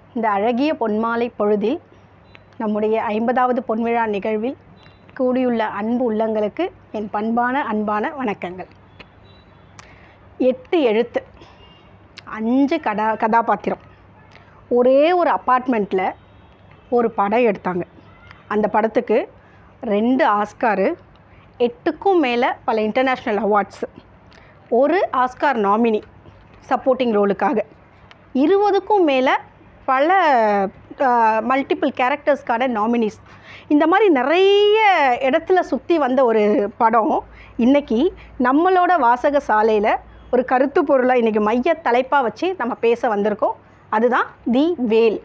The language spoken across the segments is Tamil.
இந்த அழகிய பொன்மாலை பொழுதில் நம்முடைய ஐம்பதாவது பொன்விழா நிகழ்வில் கூடியுள்ள அன்பு உள்ளங்களுக்கு என் பண்பான அன்பான வணக்கங்கள் எட்டு எழுத்து அஞ்சு கடா கதாபாத்திரம் ஒரே ஒரு அப்பார்ட்மெண்ட்டில் ஒரு படம் எடுத்தாங்க அந்த படத்துக்கு ரெண்டு ஆஸ்காரு எட்டுக்கும் மேலே பல இன்டர்நேஷ்னல் அவார்ட்ஸு ஒரு ஆஸ்கார் நாமினி சப்போர்ட்டிங் ரோலுக்காக இருபதுக்கும் மேலே பல மல்டிபிள் கேரக்டர்ஸ்க்கான நாமினிஸ் இந்த மாதிரி நிறைய இடத்துல சுற்றி வந்த ஒரு படம் இன்றைக்கி நம்மளோட வாசக சாலையில் ஒரு கருத்து பொருளாக இன்றைக்கி மைய தலைப்பாக வச்சு நம்ம பேச வந்திருக்கோம் அதுதான் தி வேல்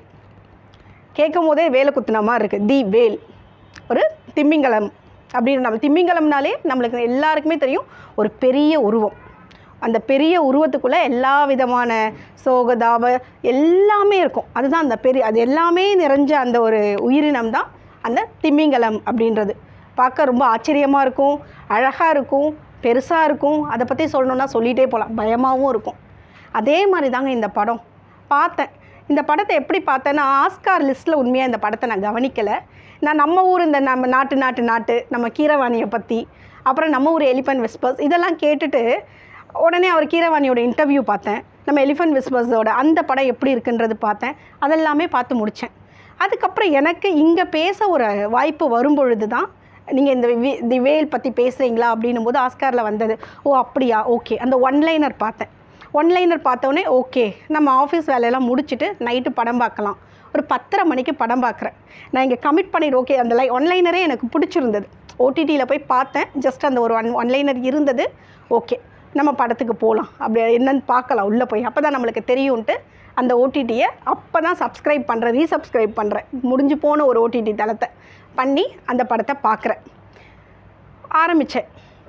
கேட்கும் போதே வேலை குத்துன மாதிரி இருக்குது தி வேல் ஒரு திமிங்கலம் அப்படின்னு நம்ம திமிங்கலம்னாலே நம்மளுக்கு எல்லாருக்குமே தெரியும் ஒரு பெரிய உருவம் அந்த பெரிய உருவத்துக்குள்ளே எல்லா விதமான சோகதாப எல்லாமே இருக்கும் அதுதான் அந்த பெரிய அது எல்லாமே நிறைஞ்ச அந்த ஒரு உயிரினம் தான் அந்த திமிங்கலம் அப்படின்றது பார்க்க ரொம்ப ஆச்சரியமாக இருக்கும் அழகாக இருக்கும் பெருசாக இருக்கும் அதை பற்றி சொல்லணுன்னா சொல்லிகிட்டே போகலாம் பயமாகவும் இருக்கும் அதே மாதிரி தாங்க இந்த படம் பார்த்தேன் இந்த படத்தை எப்படி பார்த்தேன்னா ஆஸ்கார் லிஸ்ட்டில் உண்மையாக இந்த படத்தை நான் கவனிக்கலை நான் நம்ம ஊர் இந்த நம்ம நாட்டு நாட்டு நாட்டு நம்ம கீரவாணியை பற்றி அப்புறம் நம்ம ஊர் எலிஃபண்ட் விஸ்பர்ஸ் இதெல்லாம் கேட்டுட்டு உடனே அவர் கீரவாணியோட இன்டர்வியூ பார்த்தேன் நம்ம எலிஃபண்ட் விஸ்பர்ஸோட அந்த படம் எப்படி இருக்குன்றது பார்த்தேன் அதெல்லாமே பார்த்து முடித்தேன் அதுக்கப்புறம் எனக்கு இங்கே பேச ஒரு வாய்ப்பு வரும்பொழுது தான் நீங்கள் இந்த வி தி வேல் பற்றி பேசுகிறீங்களா அப்படின்னும் போது ஆஸ்காரில் வந்தது ஓ அப்படியா ஓகே அந்த ஒன்லைனர் பார்த்தேன் ஒன்லைனர் பார்த்தோன்னே ஓகே நம்ம ஆஃபீஸ் வேலையெல்லாம் முடிச்சுட்டு நைட்டு படம் பார்க்கலாம் ஒரு பத்தரை மணிக்கு படம் பார்க்குறேன் நான் இங்கே கமிட் பண்ணிடு ஓகே அந்த லை ஒன்லைனரே எனக்கு பிடிச்சிருந்தது ஓடிடியில் போய் பார்த்தேன் ஜஸ்ட் அந்த ஒரு ஒன் ஒன்லைனர் இருந்தது ஓகே நம்ம படத்துக்கு போகலாம் அப்படி என்னன்னு பார்க்கலாம் உள்ளே போய் அப்போ தான் நம்மளுக்கு தெரியும்ன்ட்டு அந்த ஓடிடியை அப்போ தான் சப்ஸ்கிரைப் பண்ணுறேன் ரீசப்ஸ்கிரைப் பண்ணுறேன் முடிஞ்சு போன ஒரு ஓடிடி தளத்தை பண்ணி அந்த படத்தை பார்க்குறேன் ஆரம்பித்தேன்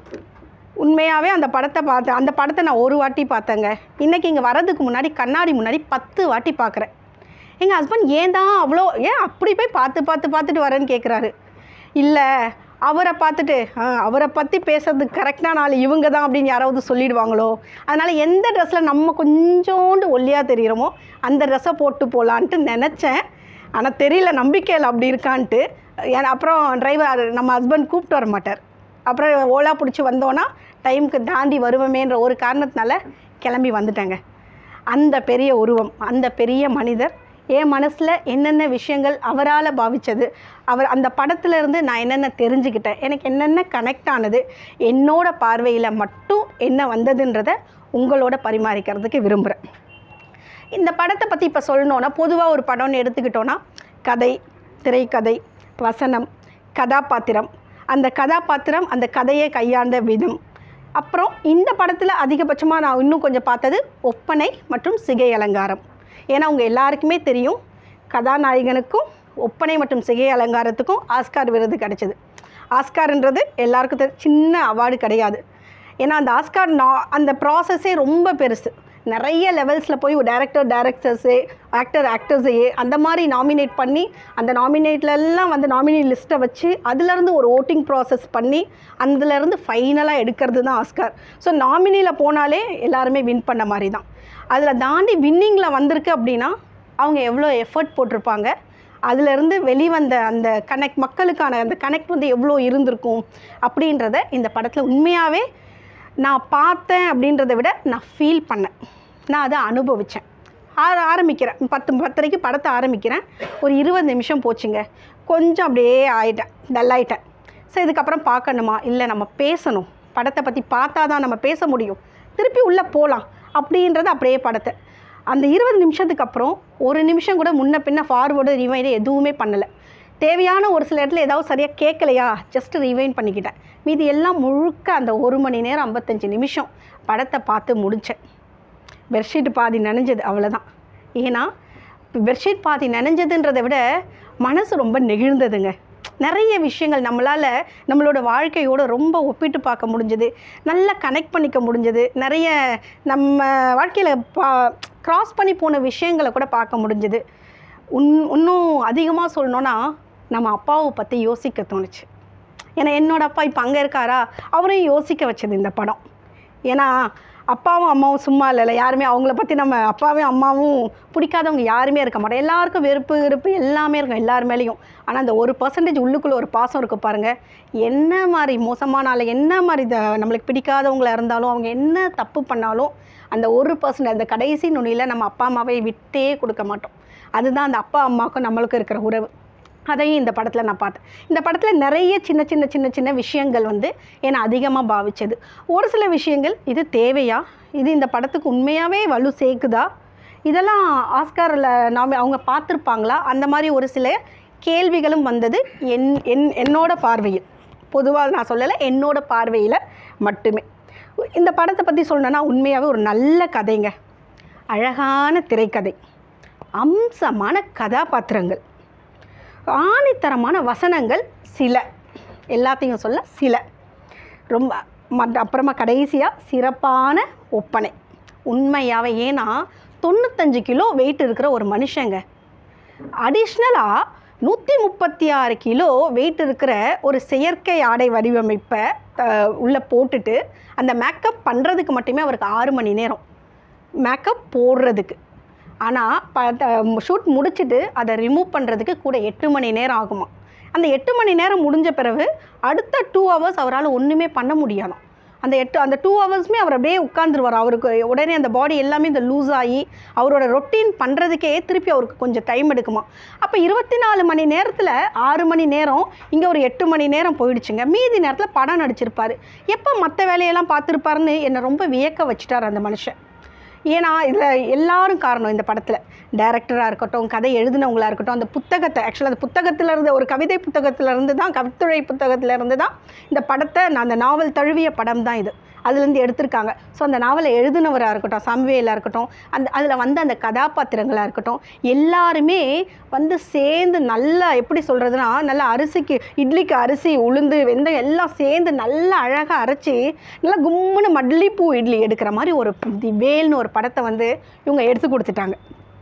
உண்மையாகவே அந்த படத்தை பார்த்தேன் அந்த படத்தை நான் ஒரு வாட்டி பார்த்தேங்க இன்றைக்கி இங்கே வரதுக்கு முன்னாடி கண்ணாடி முன்னாடி பத்து வாட்டி பார்க்குறேன் எங்கள் ஹஸ்பண்ட் ஏன் தான் அவ்வளோ ஏன் அப்படி போய் பார்த்து பார்த்து பார்த்துட்டு வரேன்னு கேட்குறாரு இல்லை அவரை பார்த்துட்டு ஆ, அவரை பற்றி பேசுறதுக்கு கரெக்டான ஆள் இவங்க தான் அப்படின்னு யாராவது சொல்லிடுவாங்களோ அதனால் எந்த ட்ரெஸ்ஸில் நம்ம கொஞ்சோண்டு ஒல்லியாக தெரிகிறோமோ அந்த ட்ரெஸ்ஸை போட்டு போகலான்ட்டு நினச்சேன் ஆனால் தெரியல நம்பிக்கையில் அப்படி இருக்கான்ட்டு ஏன்னா அப்புறம் டிரைவர் நம்ம ஹஸ்பண்ட் கூப்பிட்டு வர மாட்டார் அப்புறம் ஓலா பிடிச்சி வந்தோன்னா டைமுக்கு தாண்டி வருவோமேன்ற ஒரு காரணத்தினால கிளம்பி வந்துட்டேங்க அந்த பெரிய உருவம் அந்த பெரிய மனிதர் என் மனசில் என்னென்ன விஷயங்கள் அவரால் பாவித்தது அவர் அந்த படத்துல இருந்து நான் என்னென்ன தெரிஞ்சுக்கிட்டேன் எனக்கு என்னென்ன கனெக்ட் ஆனது என்னோட பார்வையில் மட்டும் என்ன வந்ததுன்றதை உங்களோட பரிமாறிக்கிறதுக்கு விரும்புகிறேன் இந்த படத்தை பற்றி இப்போ சொல்லணுன்னா பொதுவாக ஒரு படம்னு எடுத்துக்கிட்டோன்னா கதை திரைக்கதை வசனம் கதாபாத்திரம் அந்த கதாபாத்திரம் அந்த கதையை கையாண்ட விதம் அப்புறம் இந்த படத்தில் அதிகபட்சமாக நான் இன்னும் கொஞ்சம் பார்த்தது ஒப்பனை மற்றும் சிகை அலங்காரம் ஏன்னா உங்கள் எல்லாருக்குமே தெரியும் கதாநாயகனுக்கும் ஒப்பனை மற்றும் சிகை அலங்காரத்துக்கும் ஆஸ்கார் விருது கிடைச்சது ஆஸ்கார்ன்றது எல்லாருக்கும் தெரி- சின்ன அவார்டு கிடையாது ஏன்னா அந்த ஆஸ்கார் நா அந்த ப்ராசஸே ரொம்ப பெருசு நிறைய லெவல்ஸில் போய் டேரக்டர் டேரக்டர்ஸு ஆக்டர் ஆக்டர்ஸையே அந்த மாதிரி நாமினேட் பண்ணி அந்த நாமினேட்லலாம் வந்து நாமினி லிஸ்ட்டை வச்சு அதுலேருந்து ஒரு ஓட்டிங் ப்ராசஸ் பண்ணி அதுலேருந்து ஃபைனலாக எடுக்கிறது தான் ஆஸ்கார் ஸோ நாமினியில் போனாலே எல்லாருமே வின் பண்ண மாதிரி தான் அதில் தாண்டி வின்னிங்கில் வந்திருக்கு அப்படின்னா அவங்க எவ்வளோ எஃபர்ட் போட்டிருப்பாங்க அதிலிருந்து வெளிவந்த அந்த கனெக்ட் மக்களுக்கான அந்த கனெக்ட் வந்து எவ்வளோ இருந்திருக்கும் அப்படின்றத இந்த படத்தில் உண்மையாகவே நான் பார்த்தேன் அப்படின்றத விட நான் ஃபீல் பண்ணேன் நான் அதை அனுபவித்தேன் ஆர ஆரம்பிக்கிறேன் பத்து பத்தரைக்கு படத்தை ஆரம்பிக்கிறேன் ஒரு இருபது நிமிஷம் போச்சுங்க கொஞ்சம் அப்படியே ஆயிட்டேன் டல் ஆயிட்டேன் ஸோ இதுக்கப்புறம் பார்க்கணுமா இல்லை நம்ம பேசணும் படத்தை பற்றி பார்த்தா தான் நம்ம பேச முடியும் திருப்பி உள்ளே போகலாம் அப்படின்றத அப்படியே படத்தை அந்த இருபது நிமிஷத்துக்கு அப்புறம் ஒரு நிமிஷம் கூட முன்ன பின்ன ஃபார்வேர்டு ரிவைண்டு எதுவுமே பண்ணலை தேவையான ஒரு சில இடத்துல ஏதாவது சரியாக கேட்கலையா ஜஸ்ட் ரிவைண்ட் பண்ணிக்கிட்டேன் மீதி எல்லாம் முழுக்க அந்த ஒரு மணி நேரம் ஐம்பத்தஞ்சு நிமிஷம் படத்தை பார்த்து முடித்தேன் பெட்ஷீட் பாதி நனைஞ்சது அவ்வளோதான் ஏன்னா பெட்ஷீட் பாதி நனைஞ்சதுன்றதை விட மனசு ரொம்ப நெகிழ்ந்ததுங்க நிறைய விஷயங்கள் நம்மளால் நம்மளோட வாழ்க்கையோட ரொம்ப ஒப்பிட்டு பார்க்க முடிஞ்சது நல்லா கனெக்ட் பண்ணிக்க முடிஞ்சது நிறைய நம்ம வாழ்க்கையில் பா க்ராஸ் பண்ணி போன விஷயங்களை கூட பார்க்க முடிஞ்சது உன் இன்னும் அதிகமாக சொல்லணுன்னா நம்ம அப்பாவை பற்றி யோசிக்க தோணுச்சு ஏன்னா என்னோட அப்பா இப்போ அங்கே இருக்காரா அவரையும் யோசிக்க வச்சது இந்த படம் ஏன்னா அப்பாவும் அம்மாவும் சும்மா இல்லைல்ல யாருமே அவங்கள பற்றி நம்ம அப்பாவும் அம்மாவும் பிடிக்காதவங்க யாருமே இருக்க மாட்டோம் எல்லாருக்கும் வெறுப்பு வெறுப்பு எல்லாமே இருக்கும் எல்லார் மேலேயும் ஆனால் அந்த ஒரு பர்சன்டேஜ் உள்ளுக்குள்ளே ஒரு பாசம் இருக்கும் பாருங்கள் என்ன மாதிரி மோசமான ஆள் என்ன மாதிரி இந்த நம்மளுக்கு பிடிக்காதவங்களா இருந்தாலும் அவங்க என்ன தப்பு பண்ணாலும் அந்த ஒரு பர்சன்ட் அந்த கடைசி நுனியில் நம்ம அப்பா அம்மாவை விட்டே கொடுக்க மாட்டோம் அதுதான் அந்த அப்பா அம்மாவுக்கும் நம்மளுக்கும் இருக்கிற உறவு அதையும் இந்த படத்தில் நான் பார்த்தேன் இந்த படத்தில் நிறைய சின்ன சின்ன சின்ன சின்ன விஷயங்கள் வந்து என்னை அதிகமாக பாவிச்சது ஒரு சில விஷயங்கள் இது தேவையா இது இந்த படத்துக்கு உண்மையாகவே வலு சேர்க்குதா இதெல்லாம் ஆஸ்காரில் நாம் அவங்க பார்த்துருப்பாங்களா அந்த மாதிரி ஒரு சில கேள்விகளும் வந்தது என் என் என்னோட பார்வையில் பொதுவாக நான் சொல்லலை என்னோட பார்வையில் மட்டுமே இந்த படத்தை பற்றி சொல்லணுன்னா உண்மையாகவே ஒரு நல்ல கதைங்க அழகான திரைக்கதை அம்சமான கதாபாத்திரங்கள் ஆணித்தரமான வசனங்கள் சில எல்லாத்தையும் சொல்ல சில ரொம்ப மற்ற அப்புறமா கடைசியாக சிறப்பான ஒப்பனை உண்மையாகவே ஏன்னா தொண்ணூத்தஞ்சு கிலோ வெயிட் இருக்கிற ஒரு மனுஷங்க அடிஷ்னலாக நூற்றி முப்பத்தி ஆறு கிலோ வெயிட் இருக்கிற ஒரு செயற்கை ஆடை வடிவமைப்பை அஹ், உள்ளே போட்டுட்டு அந்த மேக்கப் பண்ணுறதுக்கு மட்டுமே அவருக்கு ஆறு மணி நேரம் மேக்கப் போடுறதுக்கு ஆனால் ப ஷூட் முடிச்சுட்டு அதை ரிமூவ் பண்ணுறதுக்கு கூட எட்டு மணி நேரம் ஆகுமா அந்த எட்டு மணி நேரம் முடிஞ்ச பிறகு அடுத்த டூ ஹவர்ஸ் அவரால் ஒன்றுமே பண்ண முடியாதாம் அந்த எட்டு அந்த டூ ஹவர்ஸுமே அவர் அப்படியே உட்காந்துருவார் அவருக்கு உடனே அந்த பாடி எல்லாமே இந்த லூஸ் ஆகி அவரோட ரொட்டீன் பண்ணுறதுக்கே திருப்பி அவருக்கு கொஞ்சம் டைம் எடுக்குமா அப்போ இருபத்தி நாலு மணி நேரத்தில் ஆறு மணி நேரம் இங்கே ஒரு எட்டு மணி நேரம் போயிடுச்சுங்க மீதி நேரத்தில் படம் நடிச்சிருப்பார் எப்போ மற்ற வேலையெல்லாம் பார்த்துருப்பாருன்னு என்னை ரொம்ப வியக்க வச்சுட்டார் அந்த மனுஷன் ஏன்னா இதில் எல்லாரும் காரணம் இந்த படத்தில் டைரக்டராக இருக்கட்டும் கதை எழுதினவங்களா இருக்கட்டும் அந்த புத்தகத்தை ஆக்சுவலாக அந்த புத்தகத்தில் இருந்து ஒரு கவிதை புத்தகத்தில் இருந்து தான் கவித்துறை புத்தகத்தில் இருந்து தான் இந்த படத்தை நான் அந்த நாவல் தழுவிய படம் தான் இது அதுலேருந்து எடுத்திருக்காங்க ஸோ அந்த நாவலை எழுதினவராக இருக்கட்டும் சம்வேலாக இருக்கட்டும் அந்த அதில் வந்த அந்த கதாபாத்திரங்களாக இருக்கட்டும் எல்லாருமே வந்து சேர்ந்து நல்லா எப்படி சொல்கிறதுனா நல்லா அரிசிக்கு இட்லிக்கு அரிசி உளுந்து வெந்தயம் எல்லாம் சேர்ந்து நல்லா அழகாக அரைச்சி நல்லா கும்முன்னு மல்லிப்பூ இட்லி எடுக்கிற மாதிரி ஒரு தி வேல்னு ஒரு படத்தை வந்து இவங்க எடுத்து கொடுத்துட்டாங்க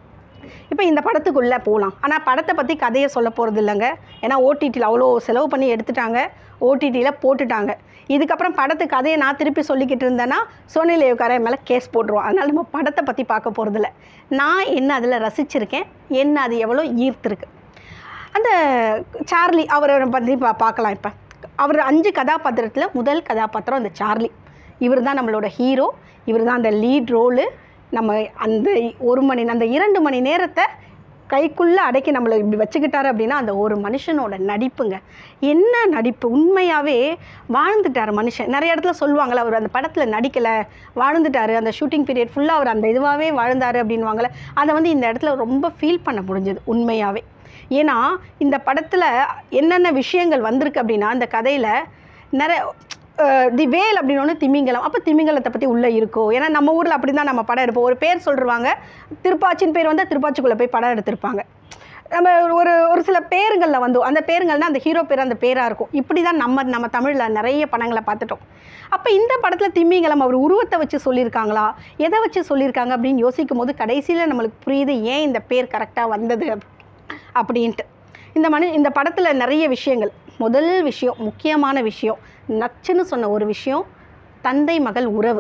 இப்போ இந்த படத்துக்குள்ளே போகலாம் ஆனால் படத்தை பற்றி கதையை சொல்ல போகிறது இல்லைங்க ஏன்னா ஓடிடியில் அவ்வளோ செலவு பண்ணி எடுத்துட்டாங்க ஓடிடியில் போட்டுட்டாங்க இதுக்கப்புறம் படத்து கதையை நான் திருப்பி சொல்லிக்கிட்டு இருந்தேன்னா சோனி லேவ்காரன் மேலே கேஸ் போட்டுருவோம் அதனால் நம்ம படத்தை பற்றி பார்க்க போகிறதில்ல நான் என்ன அதில் ரசிச்சிருக்கேன் என்ன அது எவ்வளோ ஈர்த்திருக்கு அந்த சார்லி அவரை பற்றி பா பார்க்கலாம் இப்போ அவர் அஞ்சு கதாபாத்திரத்தில் முதல் கதாபாத்திரம் அந்த சார்லி இவர் தான் நம்மளோட ஹீரோ இவர் தான் அந்த லீட் ரோலு நம்ம அந்த ஒரு மணி அந்த இரண்டு மணி நேரத்தை கைக்குள்ளே அடக்கி நம்மளை இப்படி வச்சுக்கிட்டாரு அப்படின்னா அந்த ஒரு மனுஷனோட நடிப்புங்க என்ன நடிப்பு உண்மையாகவே வாழ்ந்துட்டார் மனுஷன் நிறைய இடத்துல சொல்லுவாங்கள்ல அவர் அந்த படத்தில் நடிக்கலை வாழ்ந்துட்டார் அந்த ஷூட்டிங் பீரியட் ஃபுல்லாக அவர் அந்த இதுவாகவே வாழ்ந்தார் அப்படின்வாங்கள்ல அதை வந்து இந்த இடத்துல ரொம்ப ஃபீல் பண்ண முடிஞ்சது உண்மையாகவே ஏன்னா இந்த படத்தில் என்னென்ன விஷயங்கள் வந்திருக்கு அப்படின்னா இந்த கதையில் நிறைய அஹ், தி வேல் அப்படின்னு ஒன்று திமிங்கலம் அப்போ திமிங்கலத்தை பற்றி உள்ளே இருக்கோ ஏன்னா நம்ம ஊரில் அப்படி தான் நம்ம படம் எடுப்போம் ஒரு பேர் சொல்லிருவாங்க திருப்பாச்சின்னு பேர் வந்தால் திருப்பாச்சிக்குள்ளே போய் படம் எடுத்திருப்பாங்க நம்ம ஒரு ஒரு சில பேருங்களில் வந்து அந்த பேருங்கள்னா அந்த ஹீரோ பேர் அந்த பேராக இருக்கும் இப்படி தான் நம்ம நம்ம தமிழில் நிறைய படங்களை பார்த்துட்டோம் அப்போ இந்த படத்தில் திமிங்கலம் அவர் உருவத்தை வச்சு சொல்லியிருக்காங்களா எதை வச்சு சொல்லியிருக்காங்க அப்படின்னு யோசிக்கும் போது கடைசியில் நம்மளுக்கு புரியுது ஏன் இந்த பேர் கரெக்டாக வந்தது அப்படி- அப்படின்ட்டு இந்த மனு இந்த படத்தில் நிறைய விஷயங்கள் முதல் விஷயம் முக்கியமான விஷயம் நச்சுன்னு சொன்ன ஒரு விஷயம் தந்தை மகள் உறவு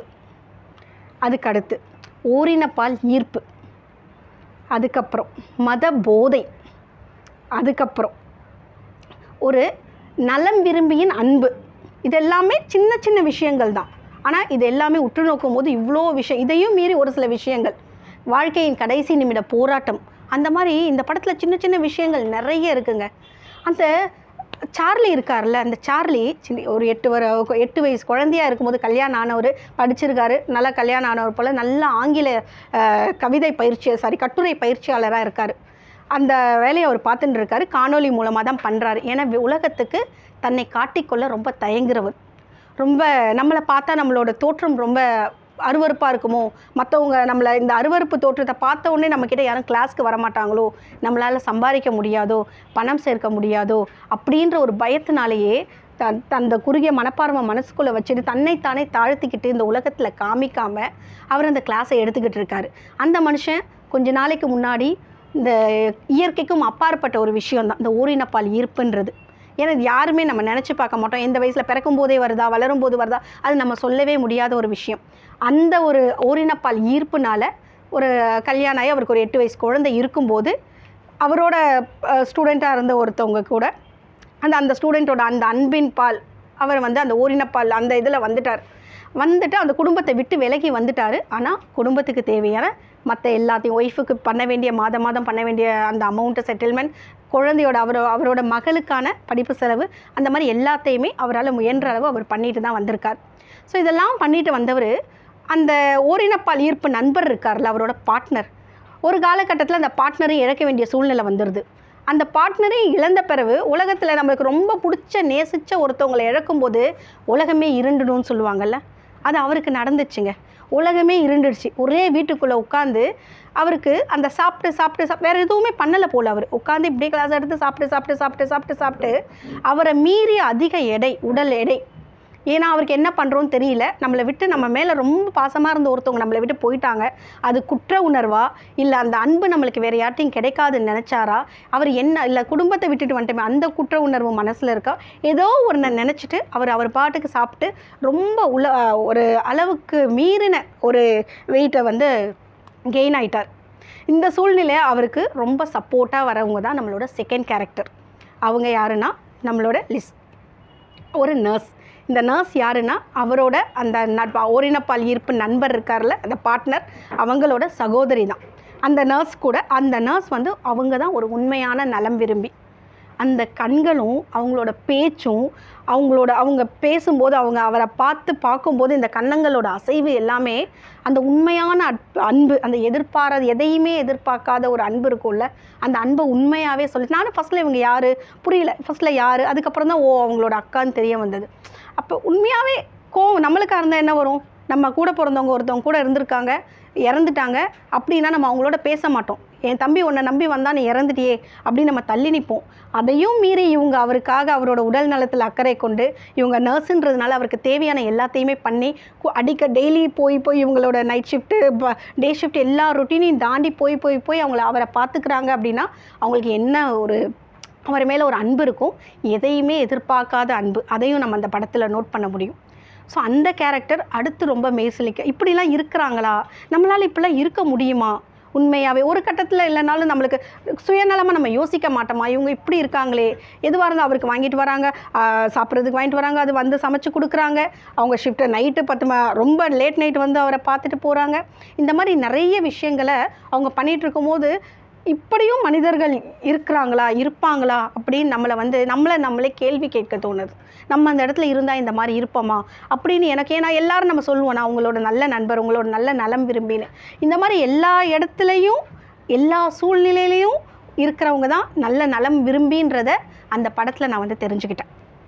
அதுக்கடுத்து ஓரினப்பால் ஈர்ப்பு அதுக்கப்புறம் மத போதை அதுக்கப்புறம் ஒரு நலம் விரும்பியின் அன்பு இதெல்லாமே சின்ன சின்ன விஷயங்கள் தான் ஆனால் இது எல்லாமே உற்று நோக்கும் போது இவ்வளோ விஷயம் இதையும் மீறி ஒரு சில விஷயங்கள் வாழ்க்கையின் கடைசி நிமிட போராட்டம் அந்த மாதிரி இந்த படத்தில் சின்ன சின்ன விஷயங்கள் நிறைய இருக்குங்க அந்த சார்லி இருக்கார்ல அந்த சார்லி சின்ன ஒரு எட்டு வர எட்டு வயசு குழந்தையா இருக்கும்போது கல்யாணம் ஆனவர் படிச்சிருக்காரு நல்லா கல்யாணம் ஆனவர் போல் நல்ல ஆங்கில அஹ், கவிதை பயிற்சி சாரி கட்டுரை பயிற்சியாளராக இருக்கார் அந்த வேலையை அவர் பார்த்துட்டு இருக்காரு காணொளி மூலமாக தான் பண்ணுறாரு ஏன்னா வி- உலகத்துக்கு தன்னை காட்டிக்கொள்ள ரொம்ப தயங்குறவர் ரொம்ப நம்மளை பார்த்தா நம்மளோட தோற்றம் ரொம்ப அருவருப்பாக இருக்குமோ மற்றவங்க நம்மளை இந்த அருவருப்பு தோற்றத்தை பார்த்த உடனே நம்மக்கிட்ட யாரும் கிளாஸ்க்கு வரமாட்டாங்களோ நம்மளால் சம்பாதிக்க முடியாதோ பணம் சேர்க்க முடியாதோ அப்படின்ற ஒரு பயத்தினாலேயே தன் அந்த குறுகிய மனப்பார்வை மனசுக்குள்ளே வச்சுட்டு தன்னைத்தானே தாழ்த்திக்கிட்டு இந்த உலகத்தில் காமிக்காம அவர் அந்த கிளாஸை எடுத்துக்கிட்டு இருக்காரு அந்த மனுஷன் கொஞ்ச நாளைக்கு முன்னாடி இந்த இயற்கைக்கும் அப்பாற்பட்ட ஒரு விஷயம் தான் இந்த ஓரினப்பால் ஈர்ப்புன்றது ஏன்னா இது யாருமே நம்ம நினச்சி பார்க்க மாட்டோம் எந்த வயசில் பிறக்கும் போதே வருதா வளரும் போது வருதா அது நம்ம சொல்லவே முடியாத ஒரு விஷயம் அந்த ஒரு ஓரினப்பால் ஈர்ப்புனால ஒரு கல்யாணம் ஆகி அவருக்கு ஒரு எட்டு வயசு குழந்தை இருக்கும்போது அவரோட ஸ்டூடெண்ட்டாக இருந்த ஒருத்தவங்க கூட அந்த அந்த ஸ்டூடெண்ட்டோட அந்த அன்பின் பால் அவர் வந்து அந்த ஓரினப்பால் அந்த இதில் வந்துட்டார் வந்துட்டு அந்த குடும்பத்தை விட்டு விலகி வந்துட்டார் ஆனால் குடும்பத்துக்கு தேவையான மற்ற எல்லாத்தையும் ஒய்ஃபுக்கு பண்ண வேண்டிய மாதம் மாதம் பண்ண வேண்டிய அந்த அமௌண்ட்டு செட்டில்மெண்ட் குழந்தையோட அவர் அவரோட மகளுக்கான படிப்பு செலவு அந்த மாதிரி எல்லாத்தையுமே அவரால் முயன்ற அளவு அவர் பண்ணிட்டு தான் வந்திருக்கார் ஸோ இதெல்லாம் பண்ணிட்டு வந்தவர் அந்த ஓரினப்பால் ஈர்ப்பு நண்பர் இருக்கார்ல அவரோட பார்ட்னர் ஒரு காலகட்டத்தில் அந்த பார்ட்னரை இழக்க வேண்டிய சூழ்நிலை வந்துடுது அந்த பார்ட்னரை இழந்த பிறகு உலகத்தில் நம்மளுக்கு ரொம்ப பிடிச்ச நேசித்த ஒருத்தவங்களை இழக்கும்போது உலகமே இருண்டுடும்னு சொல்லுவாங்கல்ல அது அவருக்கு நடந்துச்சுங்க உலகமே இருண்டுடுச்சு ஒரே வீட்டுக்குள்ளே உட்காந்து அவருக்கு அந்த சாப்பிட்டு சாப்பிட்டு சாப் வேறு எதுவுமே பண்ணலை போல் அவர் உட்காந்து இப்படியே கிளாஸ் எடுத்து சாப்பிட்டு சாப்பிட்டு சாப்பிட்டு சாப்பிட்டு சாப்பிட்டு அவரை மீறிய அதிக எடை உடல் எடை ஏன்னா அவருக்கு என்ன பண்ணுறோன்னு தெரியல நம்மளை விட்டு நம்ம மேலே ரொம்ப பாசமாக இருந்த ஒருத்தவங்க நம்மளை விட்டு போயிட்டாங்க அது குற்ற உணர்வா இல்லை அந்த அன்பு நம்மளுக்கு வேறு யார்ட்டையும் கிடைக்காதுன்னு நினச்சாரா அவர் என்ன இல்லை குடும்பத்தை விட்டுட்டு வந்துட்டோமே அந்த குற்ற உணர்வு மனசில் இருக்கா ஏதோ ஒன்று நினச்சிட்டு அவர் அவர் பாட்டுக்கு சாப்பிட்டு ரொம்ப உல ஒரு அளவுக்கு மீறின ஒரு வெயிட்டை வந்து கெயின் ஆயிட்டார் இந்த சூழ்நிலை அவருக்கு ரொம்ப சப்போர்ட்டாக வரவங்க தான் நம்மளோட செகண்ட் கேரக்டர் அவங்க யாருன்னா நம்மளோட லிஸ் ஒரு நர்ஸ் இந்த நர்ஸ் யாருன்னா அவரோட அந்த நட்பு ஓரினப்பால் ஈர்ப்பு நண்பர் இருக்கார்ல அந்த பார்ட்னர் அவங்களோட சகோதரி தான் அந்த நர்ஸ் கூட அந்த நர்ஸ் வந்து அவங்க தான் ஒரு உண்மையான நலம் விரும்பி அந்த கண்களும் அவங்களோட பேச்சும் அவங்களோட அவங்க பேசும்போது அவங்க அவரை பார்த்து பார்க்கும்போது இந்த கன்னங்களோட அசைவு எல்லாமே அந்த உண்மையான அன்பு அன்பு அந்த எதிர்பாராத எதையுமே எதிர்பார்க்காத ஒரு அன்பு இருக்கும்ல அந்த அன்பை உண்மையாகவே சொல்லி நானும் ஃபஸ்ட்டில் இவங்க யார் புரியல ஃபஸ்ட்டில் யார் அதுக்கப்புறம் தான் ஓ அவங்களோட அக்கான்னு தெரிய வந்தது அப்போ உண்மையாகவே கோவம் நம்மளுக்காக இருந்தால் என்ன வரும் நம்ம கூட பிறந்தவங்க ஒருத்தவங்க கூட இருந்திருக்காங்க இறந்துட்டாங்க அப்படின்னா நம்ம அவங்களோட பேச மாட்டோம் என் தம்பி உன்னை நம்பி வந்தா நீ இறந்துட்டியே அப்படின்னு நம்ம தள்ளி நிற்போம் அதையும் மீறி இவங்க அவருக்காக அவரோட உடல் நலத்தில் அக்கறை கொண்டு இவங்க நர்ஸுன்றதுனால அவருக்கு தேவையான எல்லாத்தையுமே பண்ணி கு- அடிக்க டெய்லி போய் போய் இவங்களோட நைட் ஷிஃப்ட்டு டே ஷிஃப்ட் எல்லா ரொட்டீனையும் தாண்டி போய் போய் போய் அவங்கள அவரை பார்த்துக்கிறாங்க அப்படின்னா அவங்களுக்கு என்ன ஒரு அவர் மேலே ஒரு அன்பு இருக்கும் எதையுமே எதிர்பார்க்காத அன்பு அதையும் நம்ம அந்த படத்தில் நோட் பண்ண முடியும் ஸோ அந்த கேரக்டர் அடுத்து ரொம்ப மெய்சிலிக்க இப்படிலாம் இருக்கிறாங்களா நம்மளால் இப்படிலாம் இருக்க முடியுமா உண்மையாகவே ஒரு கட்டத்தில் இல்லைனாலும் நம்மளுக்கு சுயநலமாக நம்ம யோசிக்க மாட்டோமா இவங்க இப்படி இருக்காங்களே எதுவாக இருந்தால் அவருக்கு வாங்கிட்டு வராங்க ஆஹ் சாப்பிட்றதுக்கு வாங்கிட்டு வராங்க அது வந்து சமைச்சு கொடுக்குறாங்க அவங்க ஷிஃப்ட்டு நைட்டு பத்து ம ரொம்ப லேட் நைட் வந்து அவரை பார்த்துட்டு போகிறாங்க இந்த மாதிரி நிறைய விஷயங்களை அவங்க பண்ணிகிட்டு இருக்கும்போது இப்படியும் மனிதர்கள் இருக்கிறாங்களா இருப்பாங்களா அப்படின்னு நம்மளை வந்து நம்மளை நம்மளே கேள்வி கேட்க தோணுது நம்ம அந்த இடத்துல இருந்தால் இந்த மாதிரி இருப்போமா அப்படின்னு எனக்கு ஏன்னா எல்லாரும் நம்ம சொல்லுவோம் நான் உங்களோட நல்ல நண்பர் உங்களோட நல்ல நலம் விரும்பின்னு இந்த மாதிரி எல்லா இடத்துலையும் எல்லா சூழ்நிலையிலையும் இருக்கிறவங்க தான் நல்ல நலம் விரும்பின்றத அந்த படத்தில் நான் வந்து தெரிஞ்சுக்கிட்டேன்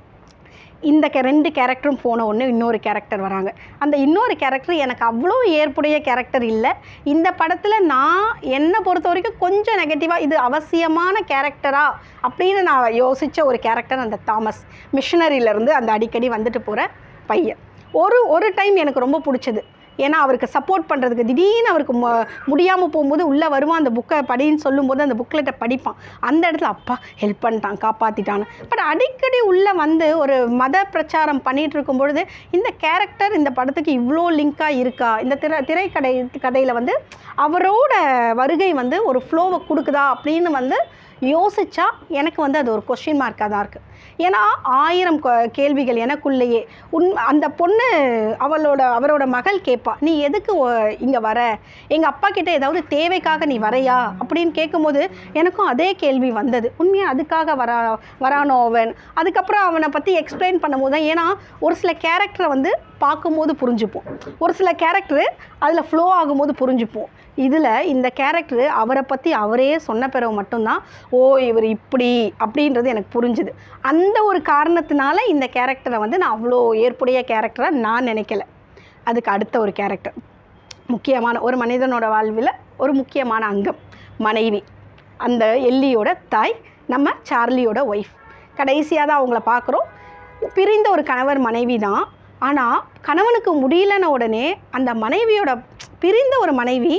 இந்த கே ரெண்டு கேரக்டரும் போன உடனே இன்னொரு கேரக்டர் வராங்க அந்த இன்னொரு கேரக்டர் எனக்கு அவ்வளோ ஏற்புடைய கேரக்டர் இல்லை இந்த படத்தில் நான் என்னை பொறுத்த வரைக்கும் கொஞ்சம் நெகட்டிவாக இது அவசியமான கேரக்டரா அப்படின்னு நான் யோசித்த ஒரு கேரக்டர் அந்த தாமஸ் மிஷனரியிலேருந்து அந்த அடிக்கடி வந்துட்டு போகிற பையன் ஒரு ஒரு டைம் எனக்கு ரொம்ப பிடிச்சது ஏன்னா அவருக்கு சப்போர்ட் பண்ணுறதுக்கு திடீர்னு அவருக்கு முடியாமல் போகும்போது உள்ளே வருவான் அந்த புக்கை படின்னு சொல்லும்போது அந்த புக்லெட்டை படிப்பான் அந்த இடத்துல அப்பா ஹெல்ப் பண்ணிட்டான் காப்பாற்றிட்டான்னு பட் அடிக்கடி உள்ளே வந்து ஒரு மத பிரச்சாரம் பண்ணிகிட்டு இருக்கும் பொழுது இந்த கேரக்டர் இந்த படத்துக்கு இவ்வளோ லிங்காக இருக்கா இந்த திரை திரைக்கடை கதையில் வந்து அவரோட வருகை வந்து ஒரு ஃப்ளோவை கொடுக்குதா அப்படின்னு வந்து யோசிச்சா எனக்கு வந்து அது ஒரு கொஷின் மார்க்காக தான் இருக்குது ஏன்னா ஆயிரம் கொ- கேள்விகள் எனக்குள்ளேயே உன் அந்த பொண்ணு அவளோட அவரோட மகள் கேட்பா நீ எதுக்கு இங்கே வர எங்கள் அப்பா கிட்ட ஏதாவது தேவைக்காக நீ வரையா அப்படின்னு கேட்கும்போது எனக்கும் அதே கேள்வி வந்தது உண்மையாக அதுக்காக வரா வரானோ அவன் அதுக்கப்புறம் அவனை பற்றி எக்ஸ்பிளைன் பண்ணும்போது தான் ஏன்னா ஒரு சில கேரக்டரை வந்து பார்க்கும்போது புரிஞ்சுப்போம் ஒரு சில கேரக்டரு அதில் ஃப்ளோ ஆகும்போது புரிஞ்சுப்போம் இதில் இந்த கேரக்டர் அவரை பற்றி அவரே சொன்ன பிறகு மட்டும்தான் ஓ இவர் இப்படி அப்படின்றது எனக்கு புரிஞ்சுது அந்த ஒரு காரணத்தினால இந்த கேரக்டரை வந்து நான் அவ்வளோ ஏற்புடைய கேரக்டராக நான் நினைக்கல அதுக்கு அடுத்த ஒரு கேரக்டர் முக்கியமான ஒரு மனிதனோட வாழ்வில் ஒரு முக்கியமான அங்கம் மனைவி அந்த எல்லியோட தாய் நம்ம சார்லியோட ஒய்ஃப் கடைசியாக தான் அவங்கள பார்க்குறோம் பிரிந்த ஒரு கணவர் மனைவி தான் ஆனால் கணவனுக்கு முடியலன உடனே அந்த மனைவியோட பிரிந்த ஒரு மனைவி